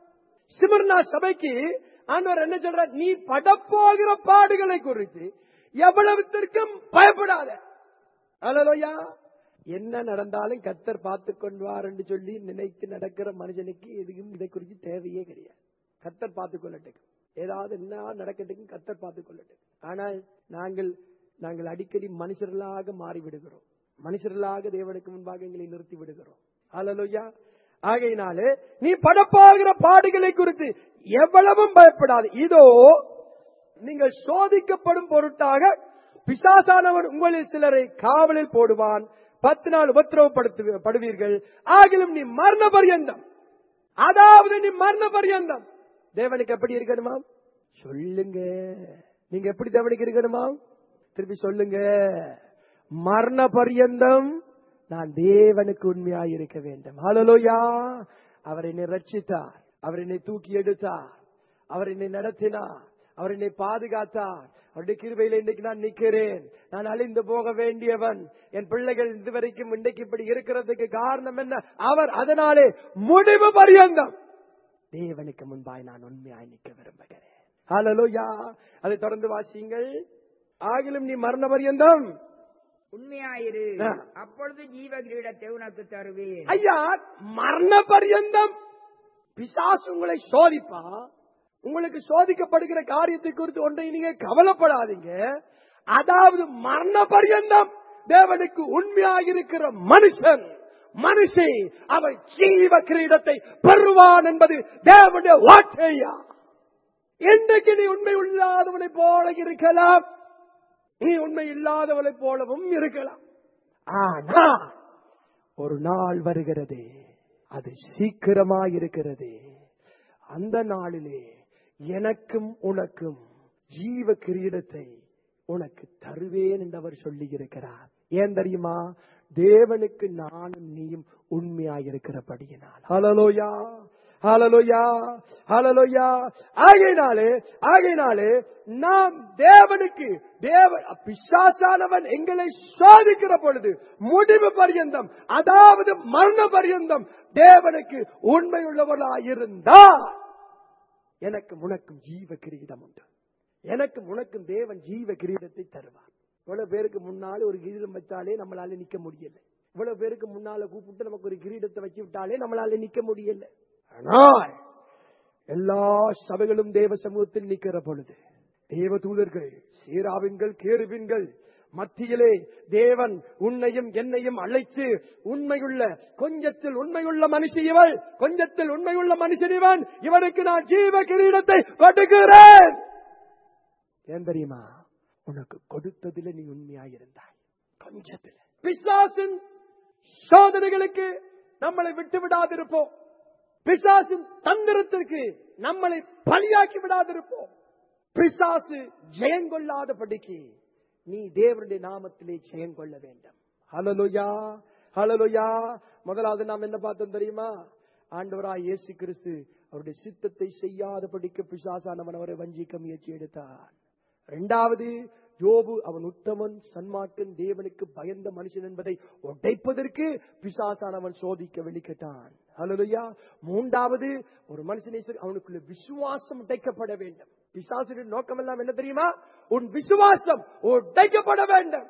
சிமர்னா சபைக்கு ஆண்டவர் என்ன சொல்ற நீ படப்போகிற பாடுகளை குறித்து எவ்வளவுத்திற்கும் பயப்படாத ஹalleluya என்ன நடந்தாலும் கத்தர் பார்த்து கொள்வார் என்று சொல்லி நினைத்து நடக்கிற மனுஷனுக்கு எதுவும் இதை குறித்து தேவையே கிடையாது கத்தர் பார்த்துக் கொள்ளட்டும் ஏதாவது என்ன நடக்கட்டும் கத்தர் பார்த்துக் கொள்ளட்டும் ஆனால் நாங்கள் நாங்கள் அடிக்கடி மனுஷர்களாக மாறி விடுகிறோம் மனுஷர்களாக தேவனுக்கு முன்பாக எங்களை நிறுத்தி விடுகிறோம் ஹalleluya ஆகையினாலே நீ படப்பாகிற பாடுகளை குறித்து எவ்வளவும் பயப்படாது இதோ நீங்கள் சோதிக்கப்படும் பொருட்டாக பிசாசானவன் உங்களில் சிலரை காவலில் போடுவான் பத்து நாள் உபத்திரவப்படுத்து படுவீர்கள் ஆகிலும் நீ மரண பரியந்தம் அதாவது நீ மரண பரியந்தம் தேவனுக்கு எப்படி இருக்கணுமா சொல்லுங்க நீங்க எப்படி தேவனுக்கு இருக்கணுமா திருப்பி சொல்லுங்க மரண பரியந்தம் நான் தேவனுக்கு உண்மையாய் இருக்க வேண்டும் ஹalleluya அவர் என்னை ரட்சித்தார் அவர் என்னை தூக்கி எடுத்தார் அவர் என்னை நடத்தினார் அவர் என்னை பாதுகாத்தார் அவருடைய கிருபையில இன்றைக்கு நான் நிக்கிறேன் நான் அழிந்து போக வேண்டியவன் என் பிள்ளைகள் இதுவரைக்கும் இன்றைக்கு இப்படி இருக்கிறதுக்கு காரணம் என்ன அவர் அதனாலே முடிவு பரியந்தம் தேவனுக்கு முன்பாய் நான் உண்மையாய் நிற்க விரும்புகிறேன் ஹalleluya அதை தொடர்ந்து வாசியுங்கள் ஆகிலும் நீ மரண பரியந்தம் உண்மையாயிரு ஆ. அப்பொழுது ஜீவ கிரீடத்தை உனக்கு தருவேன் ஐயா மரண பரியந்தம் பிசாசு உங்களை சோதிப்பா உங்களுக்கு சோதிக்கப்படுகிற காரியத்தை குறித்து ஒன்றை நீங்க கவலைப்படாதீங்க அதாவது மரண பரியந்தம் தேவனுக்கு உண்மையாக இருக்கிற மனுஷன் மனுஷி அவன் ஜீவ கிரீடத்தை பெறுவான் என்பது தேவனுடைய வார்த்தையா இன்றைக்கு நீ உண்மை இல்லாதவனை போல இருக்கலாம் நீ உண்மை இல்லாதவனை போலவும் இருக்கலாம் ஆனா ஒரு நாள் வருகிறது அது சீக்கிரமாய் இருக்கிறது அந்த நாளிலே எனக்கும் உனக்கும் ஜீவ கிரீடத்தை உனக்கு தருவேன் என்று அவர் சொல்லி இருக்கிறார் ஏன் தெரியுமா தேவனுக்கு நானும் நீயும் உண்மையாயிருக்கிறபடியினால் ஹலலோயா ஹலலோயா ஹலலோயா ஆகையினாலே ஆகையினாலே நாம் தேவனுக்கு தேவ பிசாசானவன் எங்களை சோதிக்கிற பொழுது முடிவு பரியந்தம் அதாவது மரண பரியந்தம் தேவனுக்கு உண்மை உள்ளவர்களாயிருந்தால் எனக்கு உனக்கும் ஜீவ கிரீடம் உண்டு எனக்கு உனக்கும் தேவன் ஜீவ கிரீடத்தை தருவார் இவ்வளவு பேருக்கு முன்னால ஒரு கிரீடம் வச்சாலே நம்மளால நிக்க முடியல இவ்வளவு பேருக்கு முன்னால கூப்பிட்டு நமக்கு ஒரு கிரீடத்தை வச்சு விட்டாலே நம்மளால நிக்க முடியல ஆனால் எல்லா சபைகளும் தேவ சமூகத்தில் நிக்கிற பொழுது தேவ தூதர்கள் சீராவின்கள் கேருவின்கள் மத்தியிலே தேவன் உன்னையும் என்னையும் அழைத்து உண்மையுள்ள கொஞ்சத்தில் உண்மையுள்ள மனுஷி இவள் கொஞ்சத்தில் உண்மையுள்ள மனுஷன் இவன் இவனுக்கு நான் ஜீவ கிரீடத்தை கொடுக்கிறேன் ஏன் தெரியுமா உனக்கு கொடுத்ததில நீ உண்மையாயிருந்தாய் கொஞ்சத்துல பிசாசின் சோதனைகளுக்கு நம்மளை விட்டு விடாதிருப்போம் பிசாசின் தந்திரத்திற்கு நம்மளை பலியாக்கி விடாதிருப்போம் பிசாசு ஜெயங்கொள்ளாதபடிக்கு நீ தேவனுடைய நாமத்திலே ஜெயங்கொள்ள வேண்டும் ஹலலுயா ஹலலுயா முதலாவது நாம் என்ன பார்த்தோம் தெரியுமா ஆண்டவராய் இயேசு கிறிஸ்து அவருடைய சித்தத்தை செய்யாதபடிக்கு பிசாசானவன் அவரை வஞ்சிக்க முயற்சி எடுத்தான் இரண்டாவது யோபு அவன் உத்தமன் சன்மார்க்கன் தேவனுக்கு பயந்த மனுஷன் என்பதை உடைப்பதற்கு பிசாசானவன் சோதிக்க வெளிக்கிட்டான் ஹalleluya மூன்றாவது ஒரு மனுஷனை சொல்லி அவனுக்குள்ள விசுவாசம் உடைக்கப்பட வேண்டும் பிசாசுடைய நோக்கம் எல்லாம் என்ன தெரியுமா உன் விசுவாசம் உடைக்கப்பட வேண்டும்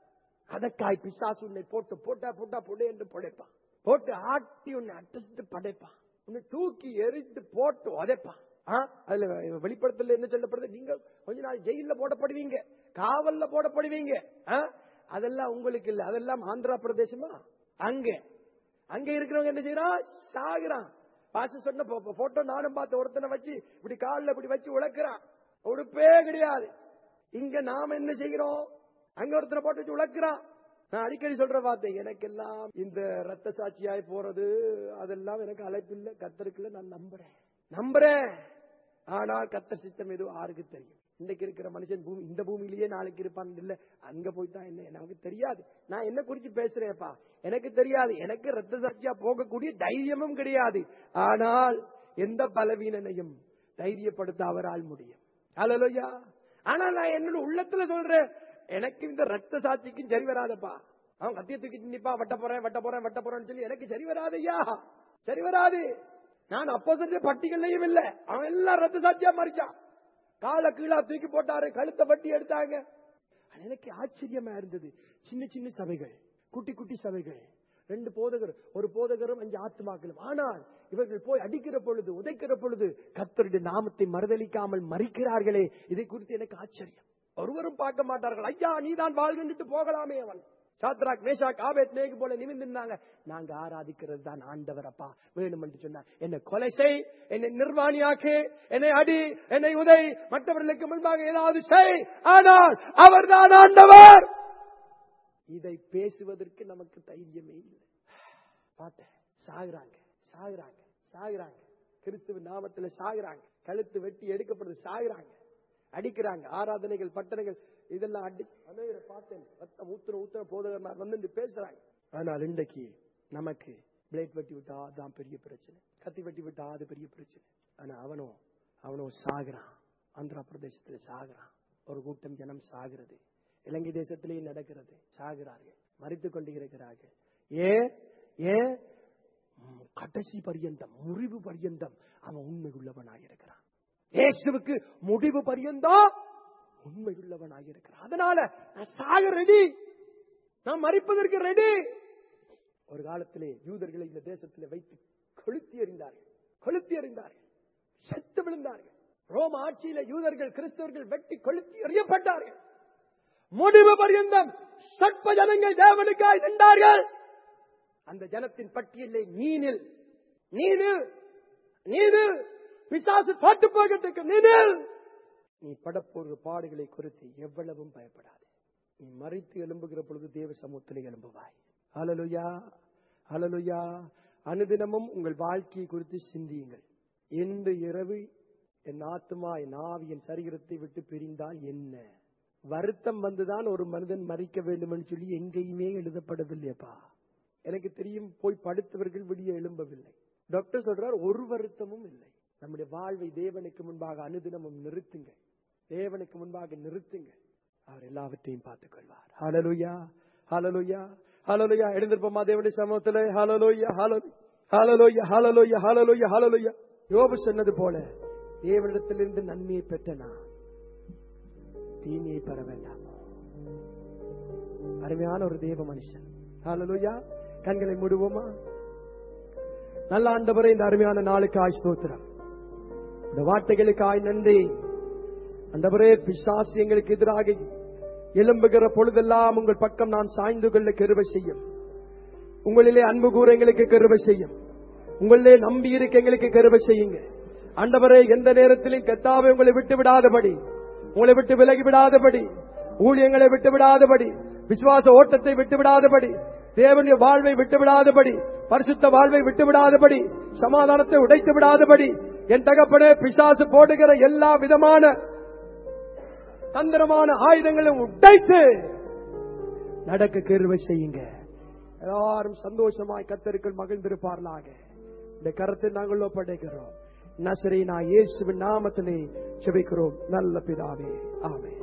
அதற்காய் பிசாசு உன்னை போட்டு போட்டா போட்டா போடு என்று படைப்பான் போட்டு ஆட்டி உன்னை அட்டசிட்டு படைப்பான் உன்னை தூக்கி எரித்து போட்டு உதைப்பான் ஆ? அதுல வெளிப்படத்துல என்ன சொல்லப்படுது நீங்க கொஞ்ச நாள் ஜெயில போடப்படுவீங்க காவல்ல போடப்படுவீங்க ஆ? அதெல்லாம் உங்களுக்கு இல்ல அதெல்லாம் ஆந்திரா பிரதேசமா அங்க அங்க இருக்கிறவங்க என்ன செய்யறான் சாகுறான் பாச சொன்ன போட்டோ நானும் பார்த்த ஒருத்தனை வச்சு இப்படி காலில் இப்படி வச்சு உழக்கிறான் உடுப்பே கிடையாது இங்க நாம என்ன செய்கிறோம் அங்க ஒருத்தனை போட்டு வச்சு உழக்கிறான் நான் அடிக்கடி சொல்ற பார்த்தேன் எனக்கெல்லாம் இந்த ரத்த சாட்சியாய் போறது அதெல்லாம் எனக்கு அழைப்பில்லை கத்தருக்குள்ள நான் நம்புறேன் நம்புறேன் ஆனால் கத்தர் சித்தம் எதுவும் ஆருக்கு தெரியும் இன்னைக்கு இருக்கிற மனுஷன் பூமி இந்த பூமியிலேயே நாளைக்கு இருப்பான் இல்ல அங்க போய் தான் என்ன எனக்கு தெரியாது நான் என்ன குறிச்சு பேசுறேன்ப்பா எனக்கு தெரியாது எனக்கு ரத்த சாட்சியா போகக்கூடிய தைரியமும் கிடையாது ஆனால் எந்த பலவீனனையும் தைரியப்படுத்த அவரால் முடியும் ஹalleluya ஆனா நான் என்னோட உள்ளத்துல சொல்றேன் எனக்கு இந்த ரத்த சாட்சிக்கும் சரி வராதப்பா அவன் கத்திய தூக்கி நிப்பா வட்ட போறேன் வட்ட போறேன் வட்ட போறேன்னு சொல்லி எனக்கு சரி வராதையா சரி வராது நான் அப்போ சொல்ற பட்டிகள்லையும் இல்ல அவன் எல்லாம் ரத்த சாட்சியா மறிச்சான் காலை கீழா தூக்கி போட்டாரு கழுத்தை வட்டி எடுத்தாங்க அது எனக்கு ஆச்சரியமா இருந்தது சின்ன சின்ன சபைகள் குட்டி குட்டி சபைகள் ரெண்டு போதகர் ஒரு போதகரும் அஞ்சு ஆத்துமாக்களும் ஆனால் இவர்கள் போய் அடிக்கிற பொழுது உதைக்கிற பொழுது கத்தருடைய நாமத்தை மறுதளிக்காமல் மறிக்கிறார்களே இதை குறித்து எனக்கு ஆச்சரியம் ஒருவரும் பார்க்க மாட்டார்கள் ஐயா நீ தான் வாழ்கின்ட்டு போகலாமே அவன் சாத்ராக் மேஷாக் ஆபேத் நேகு போல நிமிர்ந்திருந்தாங்க நாங்க ஆராதிக்கிறது தான் ஆண்டவர் அப்பா வேணும் என்று சொன்னார் என்னை கொலை செய் என்னை நிர்வாணியாக்கு என்னை அடி என்னை உதை மற்றவர்களுக்கு முன்பாக ஏதாவது செய் ஆனால் அவர்தான் ஆண்டவர் இதை பேசுவதற்கு நமக்கு தைரியமே இல்லை பார்த்தேன் சாகுறாங்க சாகுறாங்க சாகுறாங்க கிறிஸ்துவ நாமத்துல சாகுறாங்க கழுத்து வெட்டி எடுக்கப்படுது சாகுறாங்க அடிக்கிறாங்க ஆராதனைகள் பட்டணைகள் இதெல்லாம் அடி அநேகரை பார்த்தேன் ரத்தம் ஊத்துற ஊத்துற போதகர் வந்து பேசுறாங்க ஆனால் இன்றைக்கு நமக்கு பிளேட் வெட்டி விட்டா அதுதான் பெரிய பிரச்சனை கத்தி வெட்டி விட்டா அது பெரிய பிரச்சனை ஆனா அவனோ அவனோ சாகுறான் ஆந்திரா பிரதேசத்துல சாகுறான் ஒரு கூட்டம் ஜனம் சாகிறது இலங்கை தேசத்திலேயே நடக்கிறது சாகிறார்கள் மறித்துக் கொண்டு இருக்கிறார்கள் ஏன் ஏன் ம், கடைசி பரியந்தம் முறிவு பரியந்தம் அவன் உண்மை உள்ளவனாயிருக்கிறான் இயேசுவுக்கு முடிவு பரியந்தம் உண்மை உள்ளவனாயிருக்கிறான் அதனால நான் சாக ரெடி நான் மறிப்பதற்கு ரெடி ஒரு காலத்திலே யூதர்களை இந்த தேசத்திலே வைத்து கொளுத்தி எறிந்தார்கள் கொளுத்தி எறிந்தார்கள் செத்து விழுந்தார்கள் ரோம ஆட்சியில யூதர்கள் கிறிஸ்தவர்கள் வெட்டி கொளுத்தி எறியப்பட்டார்கள் முடிவு பரியந்தம் சட்ப ஜனங்கள் தேவனுக்காய் நின்றார்கள் அந்த ஜனத்தின் பட்டியலை நீனில் நீனு நீனு பிசாசு பாட்டு போகட்டுக்கு நீனில் நீ படப்போகிற பாடுகளை குறித்து எவ்வளவும் பயப்படாது நீ மறித்து எழும்புகிற பொழுது தேவ சமூகத்தில் எழும்புவாய் ஹalleluya ஹalleluya அனுதினமும் உங்கள் வாழ்க்கையை குறித்து சிந்தியுங்கள் இன்று இரவு என் ஆத்மா என் ஆவி என் சரீரத்தை விட்டு பிரிந்தால் என்ன வருத்தம் வந்துதான் ஒரு மனிதன் மறிக்க வேண்டும் என்று சொல்லி எங்கேயுமே எழுதப்படவில்லையப்பா எனக்கு தெரியும் போய் படுத்தவர்கள் விடிய எழும்பவில்லை டாக்டர் சொல்றார் ஒரு வருத்தமும் இல்லை நம்முடைய வாழ்வை தேவனுக்கு முன்பாக அனுதினமும் நிறுத்துங்க தேவனுக்கு முன்பாக நிறுத்துங்க அவர் எல்லாவற்றையும் பார்த்துக் கொள்வார் ஹalleluya ஹalleluya ஹalleluya எழுந்திருப்போமா தேவனுடைய சமூகத்திலே ஹalleluya ஹalleluya ஹalleluya ஹalleluya ஹalleluya யோபு சொன்னது போல தேவனிடத்திலிருந்து நன்மையை பெற்ற நான் தீமையை பெற வேண்டாமோ அருமையான ஒரு தேவ மனுஷன் ஹalleluya கண்களை மூடுவோமா நல்ல ஆண்டவரே இந்த அருமையான நாளுக்கு ஆய் ஸ்தோத்திரம் இந்த வார்த்தைகளுக்காய் நன்றி ஆண்டவரே பிசாசு எங்களுக்கு எதிராக எழும்புகிற பொழுதெல்லாம் உங்கள் பக்கம் நான் சாய்ந்து கொள்ள கருவை செய்யும் உங்களிலே அன்பு கூற எங்களுக்கு கருவை செய்யும் உங்களிலே நம்பி இருக்க எங்களுக்கு கருவை செய்யுங்க ஆண்டவரே எந்த நேரத்திலும் கத்தாவை உங்களை விட்டு விடாதபடி உங்களை விட்டு விலகி விடாதபடி ஊழியங்களை விட்டு விடாதபடி விசுவாச ஓட்டத்தை விட்டு விடாதபடி தேவனுடைய வாழ்வை விட்டு விடாதபடி பரிசுத்த வாழ்வை விட்டு விடாதபடி சமாதானத்தை உடைத்து விடாதபடி என் தகப்பனே பிசாசு போடுகிற எல்லா விதமான தந்திரமான ஆயுதங்களும் உடைத்து நடக்க கிருவை செய்யுங்க எல்லாரும் சந்தோஷமாய் கத்தருக்குள் மகிழ்ந்திருப்பார்களாக இந்த கருத்தை நாங்கள் ஒப்படைக்கிறோம் நசரீனா இயேசுவின் நாமத்திலே செபிக்கிறோம் நல்ல பிதாவே ஆமென்